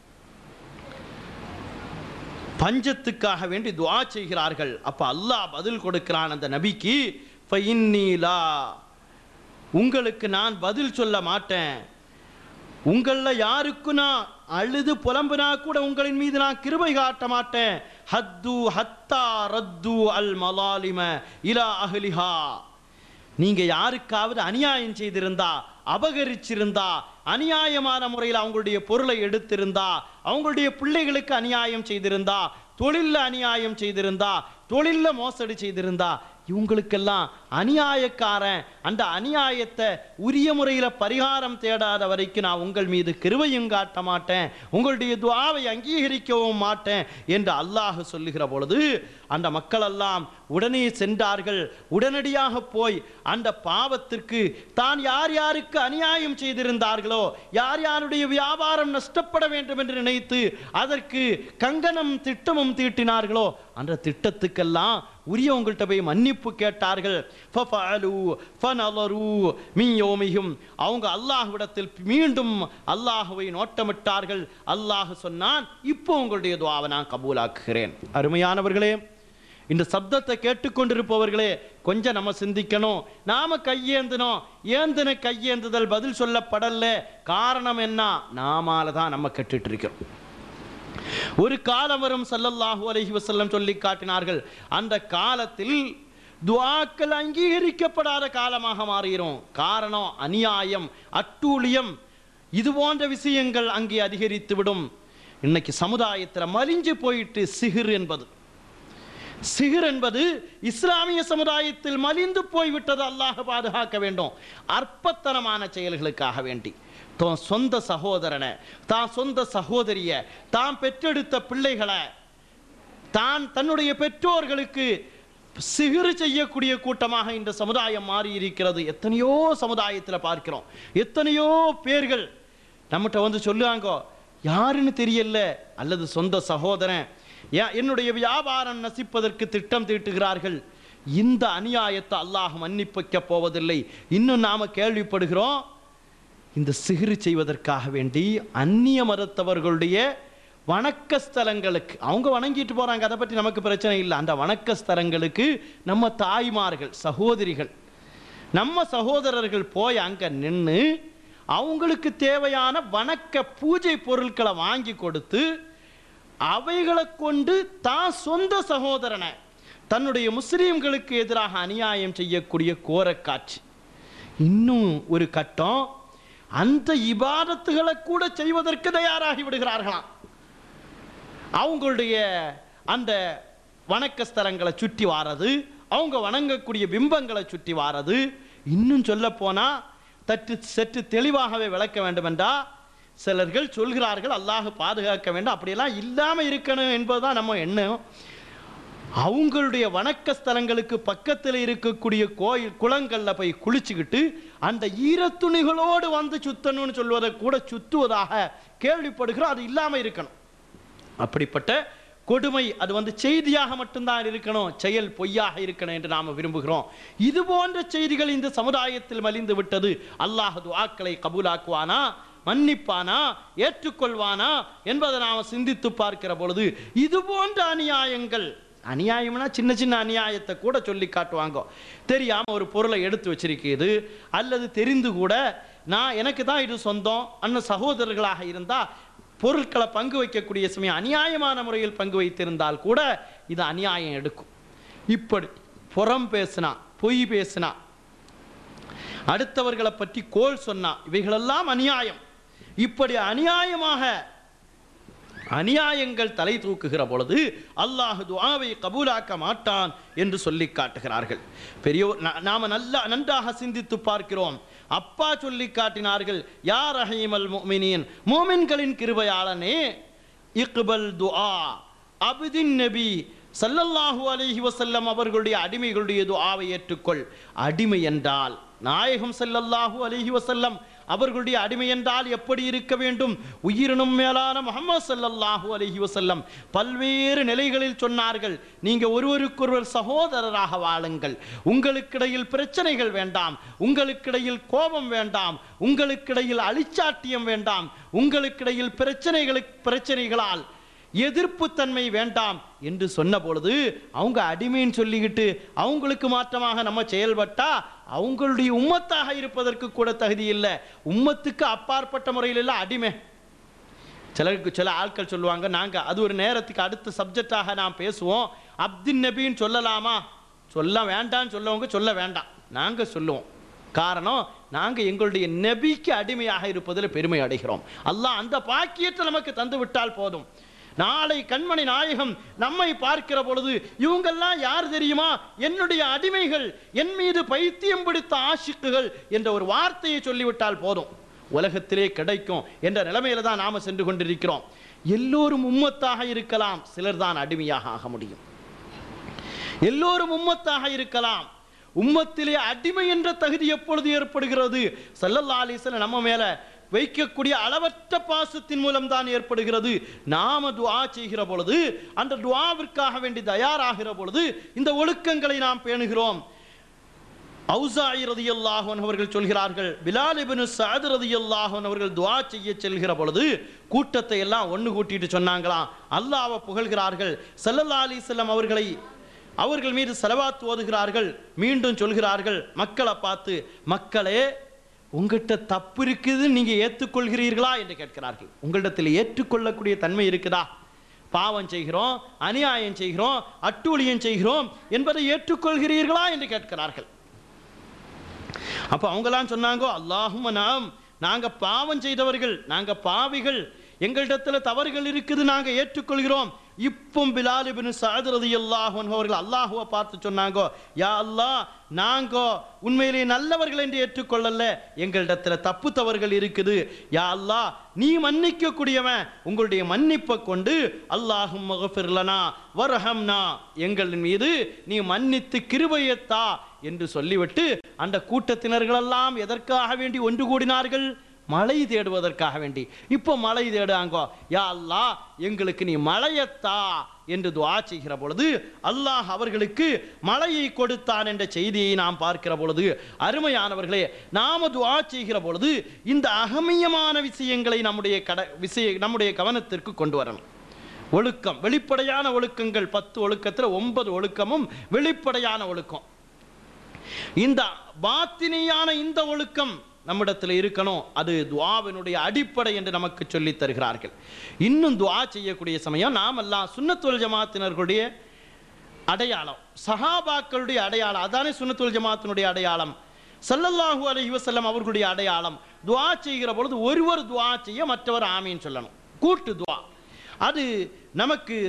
பஞ்சத்துக்காக வேண்டி துஆ செய்கிறார்கள் அப்ப அல்லாஹ் பதில் கொடுக்கிறான் அந்த நபிக்கு "ஃபஇன்னீ லா உங்களுக்கு நான் பதில் சொல்ல மாட்டேன் உங்களில் யாருக்கும் நான் அழுது புலம்புனா கூட உங்களின் மீது நான் கிருபை காட்ட மாட்டேன் ஹத்து ஹத்தா ரத்து அல் மலாலிம இலா அஹ்லிஹா நீங்க யாருக்காவது அநியாயம் செய்திருந்தா அபகரிச்சிருந்தா அநியாயமான முறையில் அவங்களுடைய பொருளை எடுத்திருந்தா அவங்களுடைய பிள்ளைகளுக்கு அநியாயம் செய்திருந்தா தொழில்ல அநியாயம் செய்திருந்தா தொழில்ல மோசடி செய்திருந்தா இவங்களுக்கெல்லாம் அநியாயக்காரன் அந்த அநியாயத்தை உரிய முறையில் பரிகாரம் தேடாத வரைக்கும் நான் உங்கள் மீது கிருபையும் காட்ட மாட்டேன் உங்களுடைய துவாவை அங்கீகரிக்கவும் மாட்டேன் என்று அல்லாஹ் சொல்லுகிற பொழுது அந்த மக்களெல்லாம் உடனே சென்றார்கள் உடனடியாக போய் அந்த பாவத்திற்கு தான் யார் யாருக்கு அநியாயம் செய்திருந்தார்களோ யார் யாருடைய வியாபாரம் நஷ்டப்பட வேண்டும் என்று நினைத்து அதற்கு கங்கணம் திட்டமும் தீட்டினார்களோ அந்த திட்டத்துக்கெல்லாம் உரியவங்கள்ட்ட போய் மன்னிப்பு கேட்டார்கள் ஃபஃபஅலு ஃபனலரு மின் யௌமிஹிம் அவங்க அல்லாஹ்விடத்தில் மீண்டும் அல்லாஹ்வை நோட்டமிட்டார்கள் அல்லாஹ் சொன்னான் இப்போ உங்களுடைய துவாவை நான் கபூலாக்குகிறேன் அருமையானவர்களே இந்த சப்தத்தை கேட்டுக்கொண்டிருப்பவர்களே கொஞ்சம் நம்ம சிந்திக்கணும் நாம கையேந்தினோம் ஏந்தின கையேந்துதல் பதில் சொல்லப்படல காரணம் என்ன நாமால தான் நம்ம கெட்டுட்டு இருக்கிறோம் ஒரு காலம் வரும் ஸல்லல்லாஹு அலைஹி வஸல்லம் சொல்லி காட்டினார்கள் அந்த காலத்தில் துஆக்கள் அங்கீகரிக்கப்படாத காலமாக மாறிடும் காரணம் அநியாயம் அட்டூழியம் இது போன்ற விஷயங்கள் அங்கே அதிகரித்து விடும் இன்னைக்கு சமுதாயத்தில் மலிஞ்சு போயிட்டு சிகிர் என்பது சிகிர் என்பது இஸ்லாமிய சமுதாயத்தில் மலிந்து போய்விட்டது அல்லாஹ் பாதுகாக்க வேண்டும் அற்பத்தனமான செயல்களுக்காக வேண்டி தன் சொந்த சகோதரனை தான் சொந்த சகோதரிய தான் பெற்றெடுத்த பிள்ளைகளை தான் தன்னுடைய பெற்றோர்களுக்கு சிகிறு செய்யக்கூடிய கூட்டமாக இந்த சமுதாயம் மாறி இருக்கிறது எத்தனையோ சமுதாயத்தில் பார்க்கிறோம் எத்தனையோ பேர்கள் நம்மகிட்ட வந்து சொல்லுவாங்க யாருன்னு தெரியல அல்லது சொந்த சகோதரன் ஏன் என்னுடைய வியாபாரம் நசிப்பதற்கு திட்டம் தீட்டுகிறார்கள் இந்த அநியாயத்தை அல்லாஹ் மன்னிப்பிக்க போவதில்லை இன்னும் நாம கேள்விப்படுகிறோம் இந்த சிகிறு செய்வதற்காக வேண்டி அந்நிய மதத்தவர்களுடைய வணக்க ஸ்தலங்களுக்கு அவங்க வணங்கிட்டு போறாங்க அதை பற்றி நமக்கு பிரச்சனை இல்லை அந்த வணக்க ஸ்தலங்களுக்கு நம்ம தாய்மார்கள் சகோதரிகள் நம்ம சகோதரர்கள் போய் அங்க நின்று அவங்களுக்கு தேவையான வணக்க பூஜை பொருட்களை வாங்கி கொடுத்து அவைகளை கொண்டு தான் சொந்த சகோதரனை தன்னுடைய முஸ்லீம்களுக்கு எதிராக அநியாயம் செய்யக்கூடிய கோரக்காட்சி இன்னும் ஒரு கட்டம் அந்த இபாதத்துகளை கூட செய்வதற்கு தயாராகி விடுகிறார்களாம் அவங்களுடைய அந்த வணக்க ஸ்தலங்களை சுற்றி வாரது அவங்க வணங்கக்கூடிய பிம்பங்களை சுற்றி வாரது இன்னும் சொல்ல போனா தட்டு சற்று தெளிவாகவே விளக்க வேண்டும் என்றா சிலர்கள் சொல்கிறார்கள் அல்லாஹ் பாதுகாக்க வேண்டும் அப்படியெல்லாம் இல்லாமல் இருக்கணும் என்பதுதான் நம்ம எண்ணம் அவங்களுடைய வணக்க ஸ்தலங்களுக்கு பக்கத்தில் இருக்கக்கூடிய கோயில் குளங்களில் போய் குளிச்சுக்கிட்டு அந்த ஈரத்துணிகளோடு வந்து சுத்தணும்னு சொல்வதை கூட சுத்துவதாக கேள்விப்படுகிறோம் அது இல்லாமல் இருக்கணும் அப்படிப்பட்ட கொடுமை அது வந்து செய்தியாக மட்டும்தான் இருக்கணும் செயல் பொய்யாக இருக்கணும் என்று நாம் விரும்புகிறோம் இது போன்ற செய்திகள் இந்த சமுதாயத்தில் மலிந்து விட்டது அல்லாஹ் துஆக்களை கபூலாக்குவானா மன்னிப்பானா ஏற்றுக்கொள்வானா என்பதை நாம் சிந்தித்து பார்க்கிற பொழுது இது போன்ற அநியாயங்கள் அநியாயம்னா சின்ன சின்ன அநியாயத்தை கூட சொல்லி காட்டுவாங்க தெரியாம ஒரு பொருளை எடுத்து வச்சிருக்கிறது அல்லது தெரிந்து கூட நான் எனக்கு தான் இது சொந்தம் அண்ணன் சகோதரர்களாக இருந்தா பொருட்களை பங்கு வைக்கக்கூடிய சமயம் அநியாயமான முறையில் பங்கு வைத்திருந்தால் கூட இது அநியாயம் எடுக்கும் இப்படி புறம் பேசினா பொய் பேசினா அடுத்தவர்களை பற்றி கோல் சொன்னா இவைகளெல்லாம் அநியாயம் இப்படி அநியாயமாக அநியாயங்கள் தலை தூக்குகிற பொழுது அல்லாஹ் துஆவை கபூலாக்க மாட்டான் என்று சொல்லி காட்டுகிறார்கள் பெரியோர் நா- நாம நல்லா நன்றாக சிந்தித்து பார்க்கிறோம் அப்பா சொல்லி காட்டினார்கள் யார் ரஹீமல் முஃமினீன் மூமின்களின் கிருபையாளனே இக்பல் துஆ அப்தின் நபி ஸல்லல்லாஹு அலைஹி வஸல்லம் அவர்களுடைய அடிமைகளுடைய துஆவை ஏற்றுக்கொள் அடிமை என்றால் நாயகம் ஸல்லல்லாஹு அலைஹி வஸல்லம் அவர்களுடைய அடிமை என்றால் எப்படி இருக்க வேண்டும் உயிரினும் மேலான முஹம்மது ஸல்லல்லாஹு அலைஹி வஸல்லம் பல்வேறு நிலைகளில் சொன்னார்கள் நீங்க ஒருவருக்கொருவர் சகோதரராக வாழுங்கள் உங்களுக்கிடையில் பிரச்சனைகள் வேண்டாம் உங்களுக்கிடையில் கோபம் வேண்டாம் உங்களுக்கிடையில் அழிச்சாட்டியம் வேண்டாம் உங்களுக்கிடையில் பிரச்சனைகளுக்கு பிரச்சனைகளால் எதிர்ப்புத்தன்மை வேண்டாம் என்று சொன்ன பொழுது அவங்க அடிமைன்னு சொல்லிக்கிட்டு அவங்களுக்கு மாற்றமாக நம்ம செயல்பட்டா அவங்களுடைய உம்மத்தாக இருப்பதற்கு கூட தகுதி இல்லை உம்மத்துக்கு அப்பாற்பட்ட முறையில் எல்லாம் அடிமை சிலருக்கு சில ஆட்கள் சொல்லுவாங்க நாங்க அது ஒரு நேரத்துக்கு அடுத்த சப்ஜெக்டாக நாம் பேசுவோம் அப்தின் நபின்னு சொல்லலாமா சொல்ல வேண்டாம்னு சொல்லவங்க சொல்ல வேண்டாம் நாங்க சொல்லுவோம் காரணம் நாங்க எங்களுடைய நபிக்கு அடிமையாக இருப்பதில் பெருமை அடைகிறோம் அல்லாஹ் அந்த பாக்கியத்தை நமக்கு தந்து விட்டால் போதும் நாளை கண்மணி நாயகம் நம்மை பார்க்கிற பொழுது இவங்கெல்லாம் யார் தெரியுமா என்னுடைய அடிமைகள் என் மீது பைத்தியம் பிடித்த ஆஷிக்குகள் என்ற ஒரு வார்த்தையை சொல்லிவிட்டால் போதும் உலகத்திலே கிடைக்கும் என்ற நிலைமையில தான் நாம சென்று கொண்டிருக்கிறோம் எல்லோரும் உம்மத்தாக இருக்கலாம் சிலர் தான் அடிமையாக ஆக முடியும் எல்லோரும் உம்மத்தாக இருக்கலாம் உம்மத்திலே அடிமை என்ற தகுதி எப்பொழுது ஏற்படுகிறது ஸல்லல்லாஹு அலைஹி வஸல்லம் நம்ம மேல வைக்கக்கூடிய அளவற்ற பாசத்தின் மூலம் தான் ஏற்படுகிறது நாம துஆ செய்கிற பொழுது அந்த துஆவிற்காக வேண்டி தயாராகிற பொழுது இந்த ஒழுக்கங்களை நாம் பேணுகிறோம் ஔசாயி ரதியல்லாஹு அன்ஹு அவர்கள் சொல்கிறார்கள் பிலால் இப்னு சஅத் ரதியல்லாஹு அன்ஹு அவர்கள் துஆ செய்ய செல்கிற பொழுது கூட்டத்தை எல்லாம் ஒன்று கூட்டிட்டு சொன்னாங்களாம் அல்லாஹ்வை புகழ்கிறார்கள் ஸல்லல்லாஹு அலைஹி வஸல்லம் அவர்களை அவர்கள் மீது செலவாத்து ஓதுகிறார்கள் மீண்டும் சொல்கிறார்கள் மக்களை பார்த்து மக்களே உங்கள்கிட்ட தப்பு இருக்குது நீங்க ஏற்றுக்கொள்கிறீர்களா என்று கேட்கிறார்கள் உங்களிடத்தில் ஏற்றுக்கொள்ளக்கூடிய தன்மை இருக்குதா பாவம் செய்கிறோம் அநியாயம் செய்கிறோம் அட்டூழியம் செய்கிறோம் என்பதை ஏற்றுக்கொள்கிறீர்களா என்று கேட்கிறார்கள் அப்ப அவங்களாம் சொன்னாங்க அல்லாஹும் நாம் நாங்க பாவம் செய்தவர்கள் நாங்க பாவிகள் எங்களிடத்துல தவறுகள் இருக்குது நாங்க ஏற்றுக்கொள்கிறோம் இப்பும் பிலால் இப்னு சஅத் ரலியல்லாஹு அன்ஹு அவர்கள் அல்லாஹ்வை பார்த்து சொன்னாங்க யா அல்லாஹ் நாங்க உண்மையிலே நல்லவர்கள் என்று ஏற்றுக்கொள்ளல எங்களிடத்துல தப்பு தவறுகள் இருக்குது யா அல்லாஹ் நீ மன்னிக்க கூடியவன் உங்களுடைய மன்னிப்பை கொண்டு அல்லாஹும் மகஃபிர்லனா வர்ஹம்னா எங்கள் மீது நீ மன்னித்து கிருபையத்தா என்று சொல்லிவிட்டு அந்த கூட்டத்தினர்களெல்லாம் எதற்காக வேண்டி ஒன்று கூடினார்கள் மழை தேடுவதற்காக வேண்டி இப்போ மழை தேடுவாங்கோ யா அல்லாஹ் எங்களுக்கு நீ மழையத்தா என்று துஆ செய்கிற பொழுது அல்லாஹ் அவர்களுக்கு மழையை கொடுத்தான் என்ற செய்தியை நாம் பார்க்கிற பொழுது அருமையானவர்களே நாம துஆ செய்கிற பொழுது இந்த அகமியமான விஷயங்களை நம்முடைய கட விஷய நம்முடைய கவனத்திற்கு கொண்டு வரணும் ஒழுக்கம் வெளிப்படையான ஒழுக்கங்கள் பத்து ஒழுக்கத்தில் ஒன்பது ஒழுக்கமும் வெளிப்படையான ஒழுக்கம் இந்த பாத்தினியான இந்த ஒழுக்கம் நம்மிடத்தில் இருக்கணும் அது துஆவினுடைய அடிப்படை என்று நமக்கு சொல்லித் தருகிறார்கள் இன்னும் துஆ செய்யக்கூடிய சமயம் நாமெல்லாம் சுன்னத்துல் ஜமாத்தினர்களுடைய அடையாளம் சஹாபாக்களுடைய அடையாளம் அதானே சுன்னத்துல் ஜமாத்தினுடைய அடையாளம் ஸல்லல்லாஹு அலைஹி வஸல்லம் அவர்களுடைய அடையாளம் துஆ செய்கிற பொழுது ஒருவர் துஆ செய்ய மற்றவர் ஆமீன் சொல்லணும் கூட்டு துஆ அது நமக்கு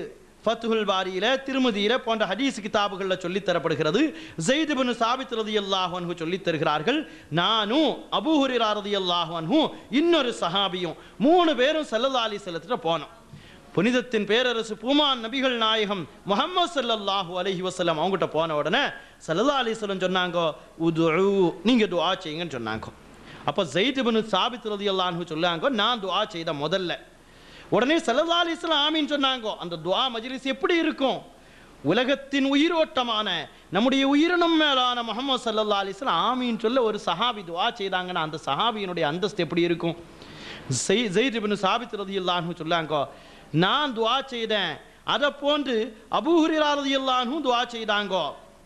ஃபத்துஹுல் பாரியில திருமதியில போன்ற ஹதீஸ் கிதாபுகளில் சொல்லித் தரப்படுகிறது ஜெயித் பின் சாபித் ரதியல்லாஹு அன்ஹு சொல்லித் தருகிறார்கள் நானும் அபூ ஹுரைரா ரதியல்லாஹு அன்ஹு இன்னொரு சஹாபியும் மூணு பேரும் ஸல்லல்லாஹு அலைஹி வஸல்லத்திட்ட போனோம் புனிதத்தின் பேரரசு பூமான் நபிகள் நாயகம் முஹம்மது ஸல்லல்லாஹு அலைஹி வஸல்லம் அவங்ககிட்ட போன உடனே ஸல்லல்லாஹு அலைஹி வஸல்லம் சொன்னாங்க உதுஉ நீங்க துஆ செய்யுங்கன்னு சொன்னாங்க அப்போ ஜெயித் பின் சாபித் ரலியல்லாஹு அன்ஹு சொன்னாங்க நான் துஆ செய்த முதல்ல உடனே ஸல்லல்லாஹு அலைஹி வஸல்லம் ஆமீன் சொன்னாங்க அந்த துஆ மஜ்லிஸ் எப்படி இருக்கும் உலகத்தின் உயிரோட்டமான நம்முடைய உயிரினம் மேலான முகமது சல்லல்லா அலிஸ்லாம் ஆமீன் சொல்ல ஒரு சஹாபி துஆ செய்தாங்கன்னா அந்த சஹாபியினுடைய அந்தஸ்து எப்படி இருக்கும் செய் ஜெயித் இப்னு சாபித் ரதியல்லாஹு சொல்லாங்க நான் துஆ செய்தேன் அதை போன்று அபூ ஹுரைரா ரதியல்லாஹு துஆ செய்தாங்க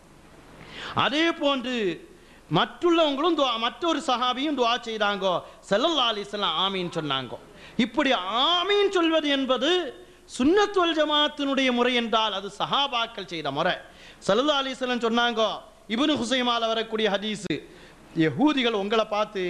அதே போன்று மற்றுள்ளவங்களும் துஆ மற்றொரு சஹாபியும் துஆ செய்தாங்க ஸல்லல்லாஹு அலைஹி வஸல்லம் ஆமீன் சொன்னாங்க இப்படி ஆமீன் சொல்வது என்பது சுன்னத் வல் ஜமாத்தினுடைய முறை என்றால் அது சஹாபாக்கள் செய்த முறை ஸல்லல்லாஹு அலைஹி வஸல்லம் சொன்னாங்க இப்னு ஹுசைமால வரக்கூடிய ஹதீஸ் யஹூதிகள் உங்களை பார்த்து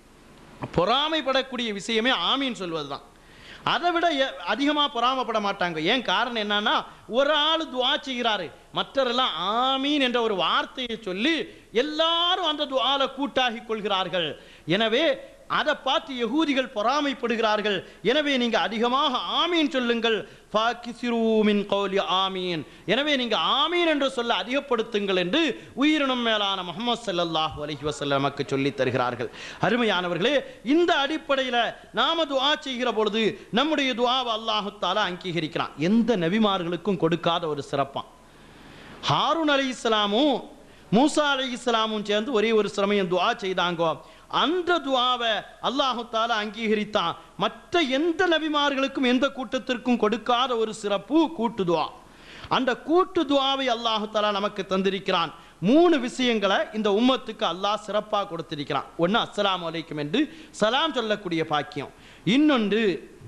பொறாமைப்படக்கூடிய விஷயமே ஆமீன் சொல்வதுதான் அதை விட அதிகமாக பொறாமப்பட மாட்டாங்க ஏன் காரணம் என்னன்னா ஒரு ஆள் துவா செய்கிறாரு மற்றவரெல்லாம் ஆமீன் என்ற ஒரு வார்த்தையை சொல்லி எல்லாரும் அந்த துவால கூட்டாகி கொள்கிறார்கள் எனவே அதை பார்த்து யகூதிகள் பொறாமைப்படுகிறார்கள் எனவே நீங்க அதிகமாக ஆமீன் சொல்லுங்கள் ஃபாக்கிசிரு மின் கௌலி ஆமீன் எனவே நீங்க ஆமீன் என்று சொல்ல அதிகப்படுத்துங்கள் என்று உயிரினம் மேலான முகமது ஸல்லல்லாஹு அலைஹி வஸல்லம் நமக்கு சொல்லித் தருகிறார்கள் அருமையானவர்களே இந்த அடிப்படையில் நாம துஆ செய்கிற பொழுது நம்முடைய துஆவை அல்லாஹு தாலா அங்கீகரிக்கிறான் எந்த நபிமார்களுக்கும் கொடுக்காத ஒரு சிறப்பான் ஹாரூன் அலி இஸ்லாமும் மூசா அலி இஸ்லாமும் சேர்ந்து ஒரே ஒரு சமயம் துஆ செய்தாங்க அந்த துஆவை அல்லாஹு தாலா அங்கீகரித்தான் மற்ற எந்த நபிமார்களுக்கும் எந்த கூட்டத்திற்கும் கொடுக்காத ஒரு சிறப்பு கூட்டு துஆ அந்த கூட்டு துஆவை அல்லாஹு தாலா நமக்கு தந்திருக்கிறான் மூணு விஷயங்களை இந்த உம்மத்துக்கு அல்லாஹ் சிறப்பாக கொடுத்திருக்கிறான் ஒன்று அஸ்ஸலாமு அலைக்கும் என்று சலாம் சொல்லக்கூடிய பாக்கியம் இன்னொன்று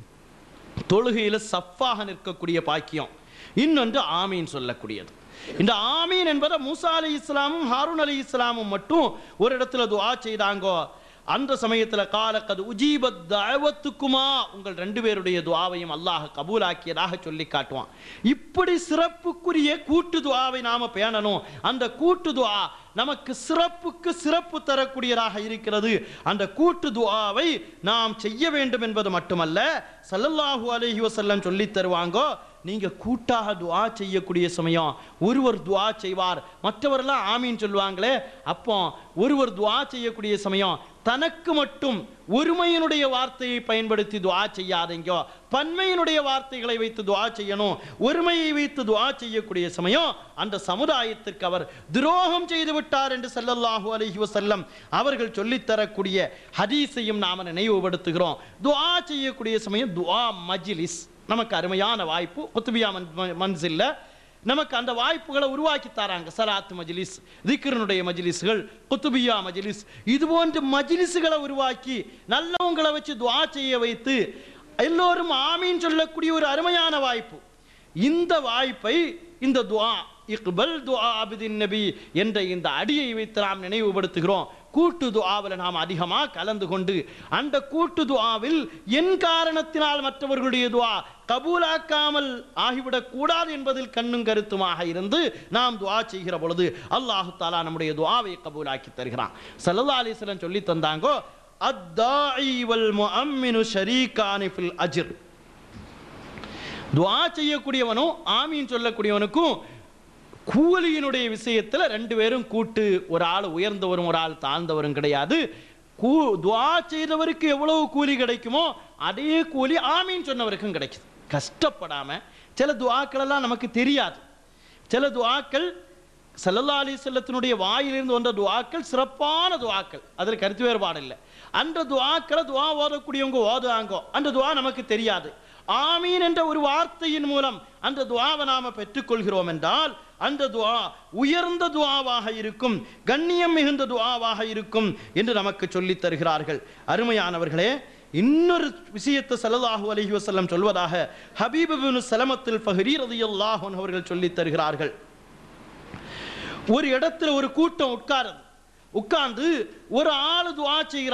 தொழுகையில் சஃப்பாக நிற்கக்கூடிய பாக்கியம் இன்னொன்று ஆமீன் சொல்லக்கூடியது இந்த ஆமீன் என்பதை மூசா அலி இஸ்லாமும் ஹாரூன் அலி இஸ்லாமும் மட்டும் ஒரு இடத்துல துஆ செய்தாங்கோ அந்த சமயத்தில் காலக்கது உஜீபத் தஅவத்துக்குமா உங்கள் ரெண்டு பேருடைய துஆவையும் அல்லாஹ் கபூலாக்கியதாக சொல்லி காட்டுவான் இப்படி சிறப்புக்குரிய கூட்டு துஆவை நாம பேணணும் அந்த கூட்டு துஆ நமக்கு சிறப்புக்கு சிறப்பு தரக்கூடியதாக இருக்கிறது அந்த கூட்டு துஆவை நாம் செய்ய வேண்டும் என்பது மட்டுமல்ல ஸல்லல்லாஹு அலைஹி வஸல்லம் சொல்லி தருவாங்கோ நீங்க கூட்டாக துஆ செய்யக்கூடிய சமயம் ஒருவர் துஆ செய்வார் மற்றவரெல்லாம் ஆமீன் சொல்லுவாங்களே அப்போ ஒருவர் துஆ செய்யக்கூடிய சமயம் தனக்கு மட்டும் ஒருமையினுடைய வார்த்தையை பயன்படுத்தி துஆ செய்யாதீங்க பன்மையினுடைய வார்த்தைகளை வைத்து துஆ செய்யணும் ஒருமையை வைத்து துஆ செய்யக்கூடிய சமயம் அந்த சமுதாயத்திற்கு அவர் துரோகம் செய்து விட்டார் என்று ஸல்லல்லாஹு அலைஹி வஸல்லம் அவர்கள் சொல்லித் தரக்கூடிய ஹதீஸையும் நாம நினைவுபடுத்துகிறோம் துஆ செய்யக்கூடிய சமயம் துஆ மஜ்லிஸ் நமக்கு அருமையான வாய்ப்பு குத்துபியா மன் மன்சில்ல நமக்கு அந்த வாய்ப்புகளை உருவாக்கி தராங்க சலாத்து மஜ்லிஸ் திக்ரனுடைய மஜ்லிஸ்கள் குத்துபியா மஜ்லிஸ் இது போன்ற மஜ்லிஸ்களை உருவாக்கி நல்லவங்களை வச்சு துஆ செய்ய வைத்து எல்லோரும் ஆமீன் சொல்லக்கூடிய ஒரு அருமையான வாய்ப்பு இந்த வாய்ப்பை இந்த துஆ இக்பல் துஆ அபிதின் நபி என்ற இந்த அடியை வைத்து நாம் நினைவுபடுத்துகிறோம் கூட்டு துஆவில் நாம் அதிகமாக கலந்து கொண்டு அந்த கூட்டு துஆவில் என் காரணத்தினால் மற்றவர்களுடைய துஆ கபூலாக்காமல் ஆகிவிடக் கூடாது என்பதில் கண்ணும் கருத்துமாக இருந்து நாம் துஆ செய்கிற பொழுது அல்லாஹு தாலா நம்முடைய துஆவை கபூலாக்கி தருகிறான் ஸல்லல்லாஹு அலைஹி வஸல்லம் சொல்லி தந்தாங்கோ அத்தாஇ வல் முஅம்மினு ஷரீகானி ஃபில் அஜ்ர் துஆ செய்யக்கூடியவனும் ஆமீன் சொல்லக்கூடியவனுக்கும் கூலியினுடைய விஷயத்தில் ரெண்டு பேரும் கூட்டு ஒரு ஆள் உயர்ந்தவரும் ஒரு ஆள் தாழ்ந்தவரும் கிடையாது கூ துவா செய்தவருக்கு எவ்வளவு கூலி கிடைக்குமோ அதே கூலி ஆமீன் சொன்னவருக்கும் கிடைக்குது கஷ்டப்படாம சில துவாக்கள் எல்லாம் நமக்கு தெரியாது சில துவாக்கள் சல்லல்லா அலி செல்லத்தினுடைய வாயிலிருந்து வந்த துவாக்கள் சிறப்பான துவாக்கள் அதில் கருத்து வேறுபாடு இல்லை அந்த துவாக்களை துவா ஓதக்கூடியவங்க ஓதுவாங்கோ அந்த துவா நமக்கு தெரியாது ஆமீன் என்ற ஒரு வார்த்தையின் மூலம் அந்த துவாவை நாம பெற்றுக்கொள்கிறோம் என்றால் அந்த துவா உயர்ந்த துவாவாக இருக்கும் கண்ணியம் மிகுந்த துவாவாக இருக்கும் என்று நமக்கு சொல்லித் தருகிறார்கள் அருமையானவர்களே இன்னொரு விஷயத்தை ஸல்லல்லாஹு அலைஹி வஸல்லம் சொல்வதாக ஹபீப் பின் சலமத்தில் ஃபஹரி ரலியல்லாஹு அன்ஹு அவர்கள் சொல்லித் தருகிறார்கள் ஒரு இடத்துல ஒரு கூட்டம் உட்காருது உட்கார்ந்து ஒரு ஆள் துஆ செய்கிறார்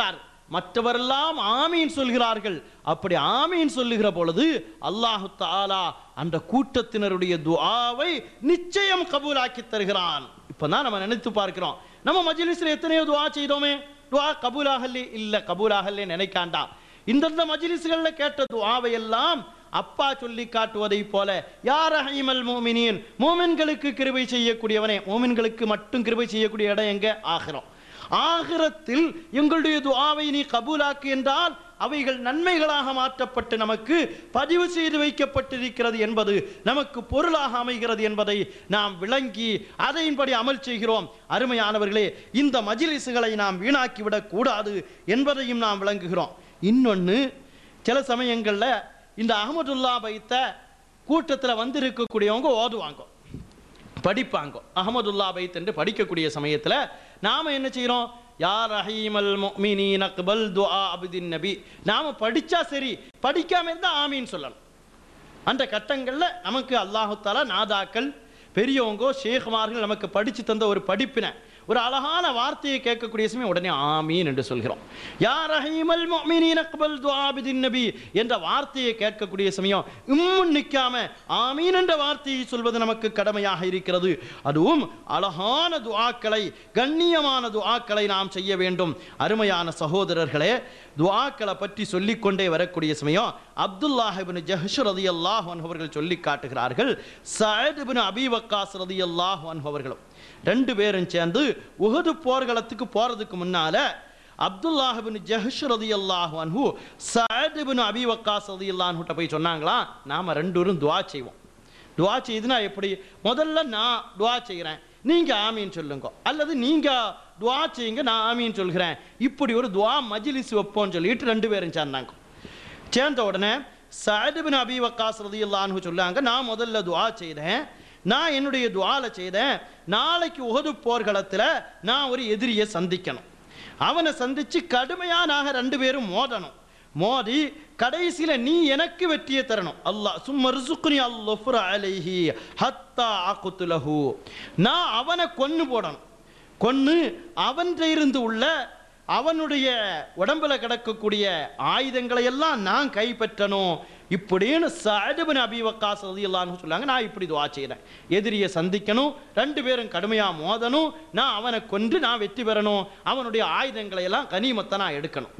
மற்றவரெல்லாம் ஆமீன் சொல்கிறார்கள் அப்படி ஆமீன் சொல்லுகிற பொழுது அல்லாஹு தாலா அந்த கூட்டத்தினருடைய துஆவை நிச்சயம் கபூலாக்கி தருகிறான் இப்பதான் நம்ம நினைத்து பார்க்கிறோம் நம்ம மஜ்லிஸ்ல எத்தனையோ துஆ செய்தோமே துஆ கபூலாகலே இல்ல கபூலாகலே நினைக்காண்டா இந்தந்த மஜ்லிஸ்கள்ல கேட்ட துஆவை எல்லாம் அப்பா சொல்லி காட்டுவதை போல யார் ரஹீமல் மோமினின் மோமின்களுக்கு கிருபை செய்யக்கூடியவனே மோமின்களுக்கு மட்டும் கிருபை செய்யக்கூடிய இடம் எங்க ஆகிறோம் ஆகிரத்தில் எங்களுடைய துஆவை நீ கபூலாக்கு என்றால் அவைகள் நன்மைகளாக மாற்றப்பட்டு நமக்கு பதிவு செய்து வைக்கப்பட்டிருக்கிறது என்பது நமக்கு பொருளாக அமைகிறது என்பதை நாம் விளங்கி அதையின்படி அமல் செய்கிறோம் அருமையானவர்களே இந்த மஜிலிசுகளை நாம் வீணாக்கிவிடக் கூடாது என்பதையும் நாம் விளங்குகிறோம் இன்னொன்று சில சமயங்களில் இந்த அகமதுல்லா பைத்த கூட்டத்தில் வந்திருக்கக்கூடியவங்க ஓதுவாங்க படிப்பாங்க அகமதுல்லா பைத் என்று படிக்கக்கூடிய சமயத்தில் நாம என்ன செய்கிறோம் யார் ரஹீமல் முஃமினீன் அக்பல் துஆ அபிதின் நபி நாம படிச்சா சரி படிக்காம இருந்தா ஆமீன் சொல்லணும் அந்த கட்டங்களில் நமக்கு அல்லாஹு தாலா நாதாக்கள் பெரியவங்க ஷேகுமார்கள் நமக்கு படித்து தந்த ஒரு படிப்பினை ஒரு அழகான வார்த்தையை கேட்கக்கூடிய சமயம் உடனே ஆமீன் என்று சொல்கிறோம் யா ரஹீமல் முஃமினீன் அக்பல் துஆ பிதின் நபி என்ற வார்த்தையை கேட்கக்கூடிய சமயம் இம்முன் நிற்காம ஆமீன் என்ற வார்த்தையை சொல்வது நமக்கு கடமையாக இருக்கிறது அதுவும் அழகான துஆக்களை கண்ணியமான துஆக்களை நாம் செய்ய வேண்டும் அருமையான சகோதரர்களே துஆக்களை பற்றி சொல்லிக்கொண்டே வரக்கூடிய சமயம் அப்துல்லாஹ் இப்னு ஜஹ்ஷ் ரலியல்லாஹு அன்ஹு அவர்கள் சொல்லி காட்டுகிறார்கள் சஅத் இப்னு அபீ வக்காஸ் ரலியல்லாஹு அன்ஹு அவர்களும் ரெண்டு பேரும் சேர்ந்து உஹது போர்க்களத்துக்கு போறதுக்கு முன்னால அப்துல்லாஹ் இப்னு ஜஹ்ஷ் ரலியல்லாஹு அன்ஹு சஅத் இப்னு அபீ வக்காஸ் ரலியல்லாஹு அன்ஹுட்ட போய் சொன்னாங்களா நாம ரெண்டு பேரும் துஆ செய்வோம் துஆ செய்துனா எப்படி முதல்ல நான் துஆ செய்கிறேன் நீங்க ஆமீன் சொல்லுங்க அல்லது நீங்க துஆ செய்யுங்க நான் ஆமீன் சொல்கிறேன் இப்படி ஒரு துஆ மஜ்லிஸ் வைப்போம்னு சொல்லிட்டு ரெண்டு பேரும் சேர்ந்தாங்க சேர்ந்த உடனே சஅத் பின் அபி வக்காஸ் ரலியல்லாஹு அன்ஹு சொல்லாங்க நான் முதல்ல துஆ செய்தேன் நான் என்னுடைய துஆல செய்தேன் நாளைக்கு உஹது போர்க்களத்தில் நான் ஒரு எதிரியை சந்திக்கணும் அவனை சந்திச்சு கடுமையா நாங்க ரெண்டு பேரும் மோதணும் மோதி கடைசியில நீ எனக்கு வெற்றியை தரணும் அல்லாஹ் சும்மர்சுக்னி அல்லஃபுர அலைஹி ஹத்தா அகுத்துலஹு நான் அவனை கொன்னு போடணும் கொன்னு அவன்கிட்ட இருந்து உள்ள அவனுடைய உடம்புல கிடக்கக்கூடிய ஆயுதங்களை எல்லாம் நான் கைப்பற்றணும் இப்படின்னு சஅதுபின் அபி வக்காஸ் ரலியல்லாஹு சொல்லாங்க நான் இப்படி துவா செய்கிறேன் எதிரியை சந்திக்கணும் ரெண்டு பேரும் கடுமையாக மோதணும் நான் அவனை கொன்று நான் வெற்றி பெறணும் அவனுடைய ஆயுதங்களை எல்லாம் கனிமத்தை நான் எடுக்கணும்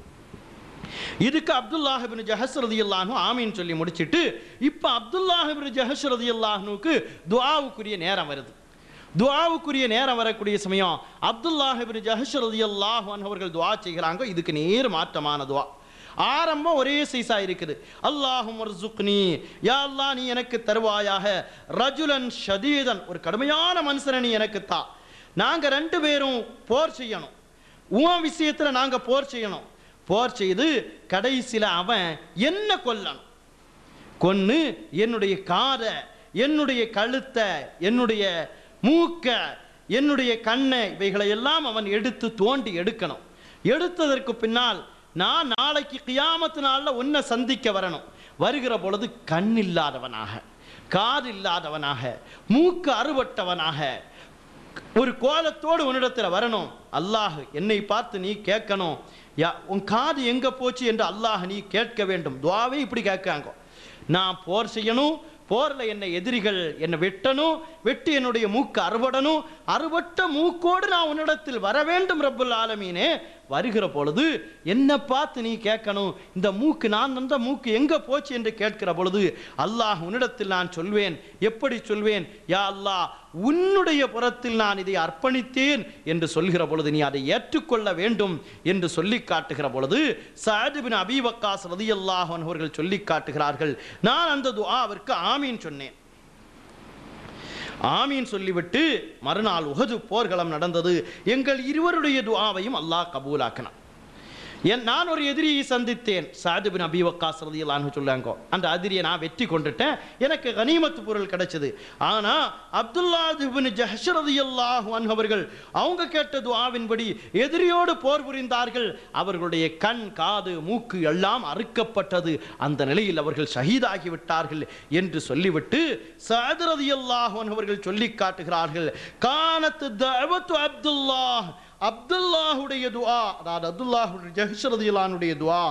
இதுக்கு அப்துல்லாஹ் இப்னு ஜஹஸ் ரலியல்லாஹு ஆமீன் சொல்லி முடிச்சிட்டு இப்போ அப்துல்லாஹ் இப்னு ஜஹஸ் ரலியல்லாஹுக்கு துஆவுக்குரிய நேரம் வருது துஆவுக்குரிய நேரம் வரக்கூடிய சமயம் அப்துல்லாஹ் இப்னு ஜஹஸ் ரலியல்லாஹு அன்ஹு அவர்கள் துஆ செய்கிறாங்க இதுக்கு நேர் மாற்றமான துஆ ஆரம்பம் ஒரே சைஸா இருக்குது அல்லாஹும் வர்சுக்னி யா அல்லாஹ் நீ எனக்கு தருவாயாக ரஜுலன் ஷதீதன் ஒரு கடுமையான மனுஷனை நீ எனக்கு தா நாங்க ரெண்டு பேரும் போர் செய்யணும் உன் விஷயத்துல நாங்க போர் செய்யணும் போர் செய்து கடைசியில அவன் என்ன கொல்லணும் கொன்னு என்னுடைய காதை என்னுடைய கழுத்தை என்னுடைய மூக்க என்னுடைய கண்ணை இவைகளை எல்லாம் அவன் எடுத்து தோண்டி எடுக்கணும் எடுத்ததற்கு பின்னால் நான் நாளைக்கு கியாமத்து நாளில் உன்னை சந்திக்க வரணும் வருகிற பொழுது கண் இல்லாதவனாக காது இல்லாதவனாக மூக்கு அறுபட்டவனாக ஒரு கோலத்தோடு உன்னிடத்தில் வரணும் அல்லாஹ் என்னை பார்த்து நீ கேட்கணும் யா உன் காது எங்க போச்சு என்று அல்லாஹ் நீ கேட்க வேண்டும் துவாவே இப்படி கேட்காங்க நான் போர் செய்யணும் போர்ல என்னை எதிரிகள் என்னை வெட்டணும் வெட்டி என்னுடைய மூக்கு அறுபடணும் அறுபட்ட மூக்கோடு நான் உன்னிடத்தில் வர வேண்டும் ரப்புல் ஆலமீனே வருகிற பொழுது என்ன பார்த்து நீ கேட்கணும் இந்த மூக்கு நான் வந்த மூக்கு எங்க போச்சு என்று கேட்கிற பொழுது அல்லாஹ் உன்னிடத்தில் நான் சொல்வேன் எப்படி சொல்வேன் யா அல்லாஹ் உன்னுடைய புறத்தில் நான் இதை அர்ப்பணித்தேன் என்று சொல்கிற பொழுது நீ அதை ஏற்றுக்கொள்ள வேண்டும் என்று சொல்லி காட்டுகிற பொழுது சஅதுபின் அபி வக்காஸ் ரலியல்லாஹு அன்ஹு அவர்கள் சொல்லி காட்டுகிறார்கள் நான் அந்த துஆவிற்கு ஆமீன் சொன்னேன் ஆமீன் சொல்லிவிட்டு மறுநாள் உஹது போர்க்களம் நடந்தது எங்கள் இருவருடைய துஆவையும் அல்லாஹ் கபூலாக்கினான் என் நான் ஒரு எதிரியை சந்தித்தேன் சாதுபின் அபி வக்காஸ் ரதியல்லான்னு சொல்லாங்க அந்த எதிரியை நான் வெற்றி கொண்டுட்டேன் எனக்கு கனிமத்து பொருள் கிடைச்சது ஆனா அப்துல்லா இப்னு ஜஹஷ் ரதியல்லாஹு அன்ஹு அவர்கள் அவங்க கேட்ட துஆவின்படி எதிரியோடு போர் புரிந்தார்கள் அவர்களுடைய கண் காது மூக்கு எல்லாம் அறுக்கப்பட்டது அந்த நிலையில் அவர்கள் ஷஹீதாகி விட்டார்கள் என்று சொல்லிவிட்டு சஅத் ரதியல்லாஹு அன்ஹு அவர்கள் சொல்லி காட்டுகிறார்கள் கானத்து தஅவத்து அப்துல்லாஹ் அப்துல்லாஹுடைய துஆ அதாவது அப்துல்லாஹுடைய ஜஹ்ஷரதியலானுடைய துஆ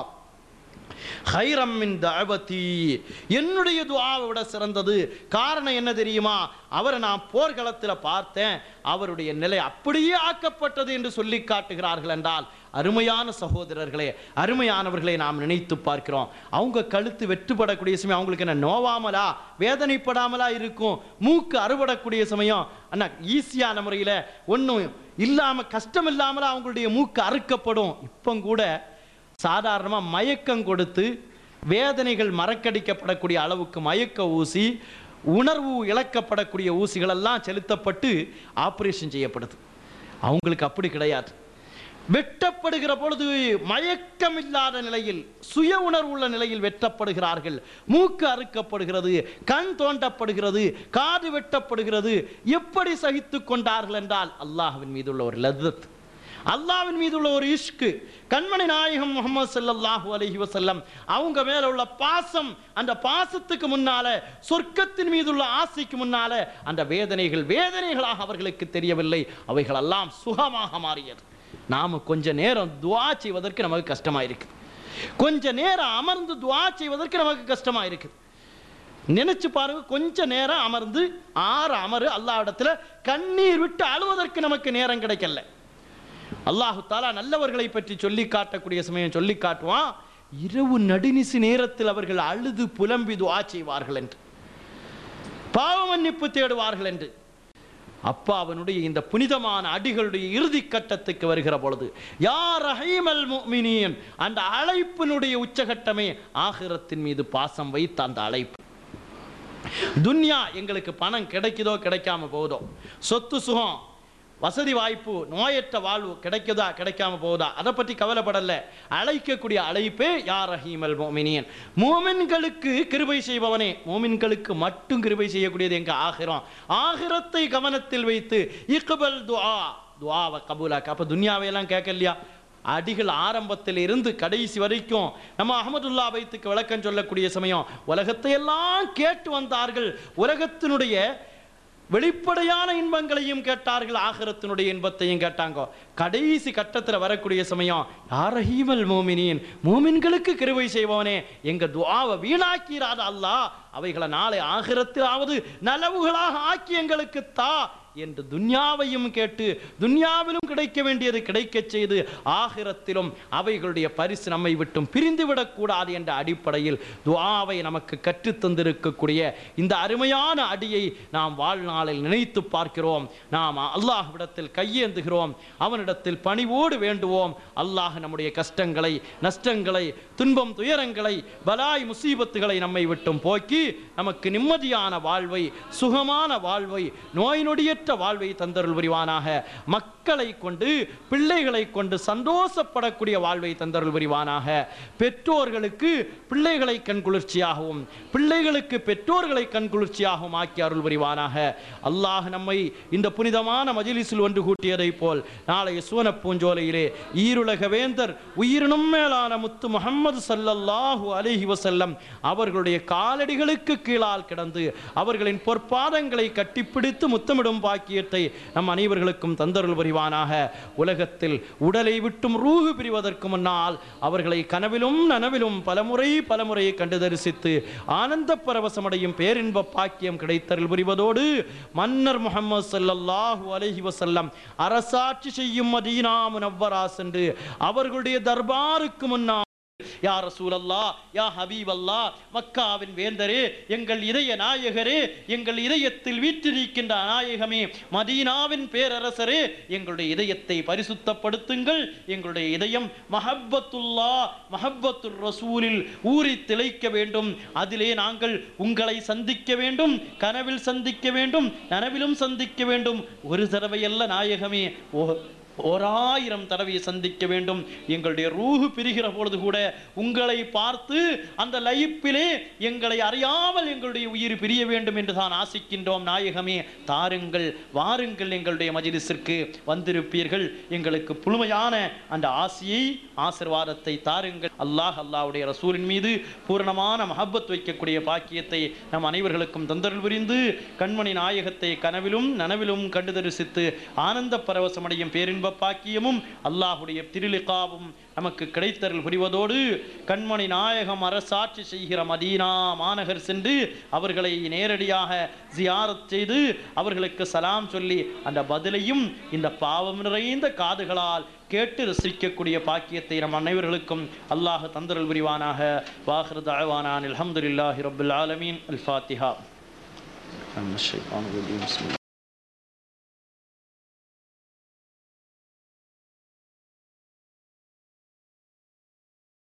ஹைரம் மின் தஅவதி என்னுடைய துஆவை விட சிறந்தது காரணம் என்ன தெரியுமா அவரை நான் போர்க்களத்தில் பார்த்தேன் அவருடைய நிலை அப்படியே ஆக்கப்பட்டது என்று சொல்லி காட்டுகிறார்கள் என்றால் அருமையான சகோதரர்களே அருமையானவர்களை நாம் நினைத்து பார்க்கிறோம் அவங்க கழுத்து வெட்டுப்படக்கூடிய சமயம் அவங்களுக்கு என்ன நோவாமலா வேதனைப்படாமலா இருக்கும் மூக்கு அறுபடக்கூடிய சமயம் அண்ணா ஈஸியான முறையில் ஒன்றும் இல்லாமல் கஷ்டம் இல்லாமலா அவங்களுடைய மூக்கு அறுக்கப்படும் இப்போ கூட சாதாரணமாக மயக்கம் கொடுத்து வேதனைகள் மறக்கடிக்கப்படக்கூடிய அளவுக்கு மயக்க ஊசி உணர்வு இழக்கப்படக்கூடிய ஊசிகள் எல்லாம் செலுத்தப்பட்டு ஆபரேஷன் செய்யப்படுது அவங்களுக்கு அப்படி கிடையாது வெட்டப்படுகிற பொழுது மயக்கம் இல்லாத நிலையில் சுய உணர்வுள்ள நிலையில் வெட்டப்படுகிறார்கள் மூக்கு அறுக்கப்படுகிறது கண் தோண்டப்படுகிறது காது வெட்டப்படுகிறது எப்படி சகித்து கொண்டார்கள் என்றால் அல்லாஹ்வின் மீது உள்ள ஒரு லத்தத் அல்லாவின் மீது உள்ள ஒரு இஷ்கு கண்மணி நாயகம் முகமது ஸல்லல்லாஹு அலைஹி வஸல்லம் அவங்க மேல உள்ள பாசம் அந்த பாசத்துக்கு முன்னால சொர்க்கத்தின் மீது உள்ள ஆசைக்கு முன்னால அந்த வேதனைகள் வேதனைகளாக அவர்களுக்கு தெரியவில்லை அவைகள் எல்லாம் சுகமாக மாறியது நாம கொஞ்ச நேரம் துஆ செய்வதற்கு நமக்கு கஷ்டமா இருக்குது கொஞ்ச நேரம் அமர்ந்து துஆ செய்வதற்கு நமக்கு கஷ்டமா இருக்குது நினைச்சு பாருங்க கொஞ்ச நேரம் அமர்ந்து ஆறு அமரு அல்லாஹ்விடத்துல கண்ணீர் விட்டு அழுவதற்கு நமக்கு நேரம் கிடைக்கல அல்லாஹு தாலா நல்லவர்களை பற்றி சொல்லி காட்டக்கூடிய சமயம் சொல்லி காட்டுவான் இரவு நடுநிசி நேரத்தில் அவர்கள் அழுது புலம்பி துஆ செய்வார்கள் என்று பாவ மன்னிப்பு தேடுவார்கள் என்று அப்பா அவனுடைய இந்த புனிதமான அடிகளுடைய இறுதி கட்டத்துக்கு வருகிற பொழுது யார் ரஹீமல் முஃமினீன் அந்த அழைப்பினுடைய உச்சகட்டமே ஆகிரத்தின் மீது பாசம் வைத்த அந்த அழைப்பு துன்யா எங்களுக்கு பணம் கிடைக்குதோ கிடைக்காம போகுதோ சொத்து சுகம் வசதி வாய்ப்பு நோயற்ற வாழ்வு கிடைக்குதா கிடைக்காம போகுதா அதை பற்றி கவலைப்படல அழைக்கக்கூடிய அழைப்பே யார் ரஹீமல் மோமினியன் மோமின்களுக்கு கிருபை செய்பவனே மோமின்களுக்கு மட்டும் கிருபை செய்யக்கூடியது எங்க ஆகிரம் ஆகிரத்தை கவனத்தில் வைத்து இக்பல் துஆ துஆவை கபூலாக்க அப்ப துன்யாவையெல்லாம் கேட்கலையா அடிகள் ஆரம்பத்தில் இருந்து கடைசி வரைக்கும் நம்ம அகமதுல்லா பைத்துக்கு விளக்கம் சொல்லக்கூடிய சமயம் உலகத்தை எல்லாம் கேட்டு வந்தார்கள் உலகத்தினுடைய வெளிப்படையான இன்பங்களையும் கேட்டார்கள் ஆகிரத்தினுடைய இன்பத்தையும் கேட்டாங்க கடைசி கட்டத்தில் வரக்கூடிய சமயம் யார் ரஹீமல் மோமினின் மோமின்களுக்கு கிருபை செய்பவனே எங்க துஆவை வீணாக்கிறாத அல்லாஹ் அவைகளை நாளை ஆகிரத்திலாவது நலவுகளாக ஆக்கி எங்களுக்கு தா என்று துன்யாவையும் கேட்டு துன்யாவிலும் கிடைக்க வேண்டியது கிடைக்கச் செய்து ஆகிரத்திலும் அவைகளுடைய பரிசு நம்மை விட்டும் பிரிந்துவிடக் கூடாது என்ற அடிப்படையில் துஆவை நமக்கு கற்றுத் தந்திருக்கக்கூடிய இந்த அருமையான அடியை நாம் வாழ்நாளில் நினைத்து பார்க்கிறோம் நாம் அல்லாஹ்விடத்தில் கையேந்துகிறோம் அவனிடத்தில் பணிவோடு வேண்டுவோம் அல்லாஹ் நம்முடைய கஷ்டங்களை நஷ்டங்களை துன்பம் துயரங்களை பலாய் முசீபத்துகளை நம்மை விட்டும் போக்கி நமக்கு நிம்மதியான வாழ்வை சுகமான வாழ்வை நோய் நொடியற்ற வாழ்வை தந்தருள் புரிவானாக மக்களை கொண்டு பிள்ளைகளை கொண்டு சந்தோஷப்படக்கூடிய வாழ்வை தந்தருள் புரிவானாக பெற்றோர்களுக்கு பிள்ளைகளை கண் குளிர்ச்சியாகவும் பிள்ளைகளுக்கு பெற்றோர்களை கண் குளிர்ச்சியாகவும் ஆக்கி அருள் புரிவானாக அல்லாஹ் நம்மை இந்த புனிதமான மஜிலிஸில் ஒன்று கூட்டியதைப் போல் நாளைய சுவன பூஞ்சோலையிலே ஈருலக வேந்தர் உயிரினும் மேலான முத்து முகம்மது சல்லல்லாஹு அலைஹி வஸல்லம் அவர்களுடைய காலடிகளுக்கு கீழால் கிடந்து அவர்களின் பொற்பாதங்களை கட்டிப்பிடித்து முத்தமிடும் பாக்கியத்தை நம் அனைவர்களுக்கும் தந்தருள் புரிவானாக உலகத்தில் உடலை விட்டும் ரூஹு பிரிவதற்கு முன்னால் அவர்களை கனவிலும் நனவிலும் பலமுறை பலமுறை கண்டு தரிசித்து ஆனந்த பரவசமடையும் பேரின்ப பாக்கியம் கிடைத்தருள் புரிவதோடு மன்னர் முகமது ஸல்லல்லாஹு அலைஹி வஸல்லம் அரசாட்சி செய்யும் மதீனா முனவ்வரா சென்று அவர்களுடைய தர்பாருக்கு முன்னால் யா ரசூலல்லா யா ஹபீபல்லா மக்காவின் வேந்தரே எங்கள் இதய நாயகரே எங்கள் இதயத்தில் வீற்றிருக்கின்ற நாயகமே மதீனாவின் பேரரசரே எங்களுடைய இதயத்தை பரிசுத்தப்படுத்துங்கள் எங்களுடைய இதயம் மஹப்பத்துல்லா மஹப்பத்துர் ரசூலில் ஊறி திளைக்க வேண்டும் அதிலே நாங்கள் உங்களை சந்திக்க வேண்டும் கனவில் சந்திக்க வேண்டும் நனவிலும் சந்திக்க வேண்டும் ஒரு தடவையல்ல நாயகமே ஓ ஓராயிரம் தடவை சந்திக்க வேண்டும் எங்களுடைய ரூஹு பிரிகிற பொழுது கூட உங்களை பார்த்து அந்த லைப்பிலே எங்களை அறியாமல் எங்களுடைய உயிர் பிரிய வேண்டும் என்று தான் ஆசிக்கின்றோம் நாயகமே தாருங்கள் வாருங்கள் எங்களுடைய மஜிலிஸிற்கு வந்திருப்பீர்கள் எங்களுக்கு புழுமையான அந்த ஆசியை ஆசிர்வாதத்தை தாருங்கள் அல்லாஹ் அல்லாஹ்வுடைய ரசூலின் மீது பூரணமான மஹப்பத் வைக்கக்கூடிய பாக்கியத்தை நம் அனைவர்களுக்கும் தந்தருள் புரிந்து கண்மணி நாயகத்தை கனவிலும் நனவிலும் கண்டு தரிசித்து ஆனந்த பரவசமடையும் பேரின்ப பேரின்ப பாக்கியமும் அல்லாஹுடைய திருலிகாவும் நமக்கு கிடைத்தருள் புரிவதோடு கண்மணி நாயகம் அரசாட்சி செய்கிற மதீனா மாநகர் சென்று அவர்களை நேரடியாக ஜியாரத் செய்து அவர்களுக்கு சலாம் சொல்லி அந்த பதிலையும் இந்த பாவம் நிறைந்த காதுகளால் கேட்டு ரசிக்கக்கூடிய பாக்கியத்தை நம் அனைவர்களுக்கும் அல்லாஹ் தந்தருள் புரிவானாக வாஹிர் தாழ்வானான் அல்ஹம்துலில்லாஹி ரப்பில் ஆலமீன் அல் ஃபாத்திஹா الشيطان الرجيم بسم الله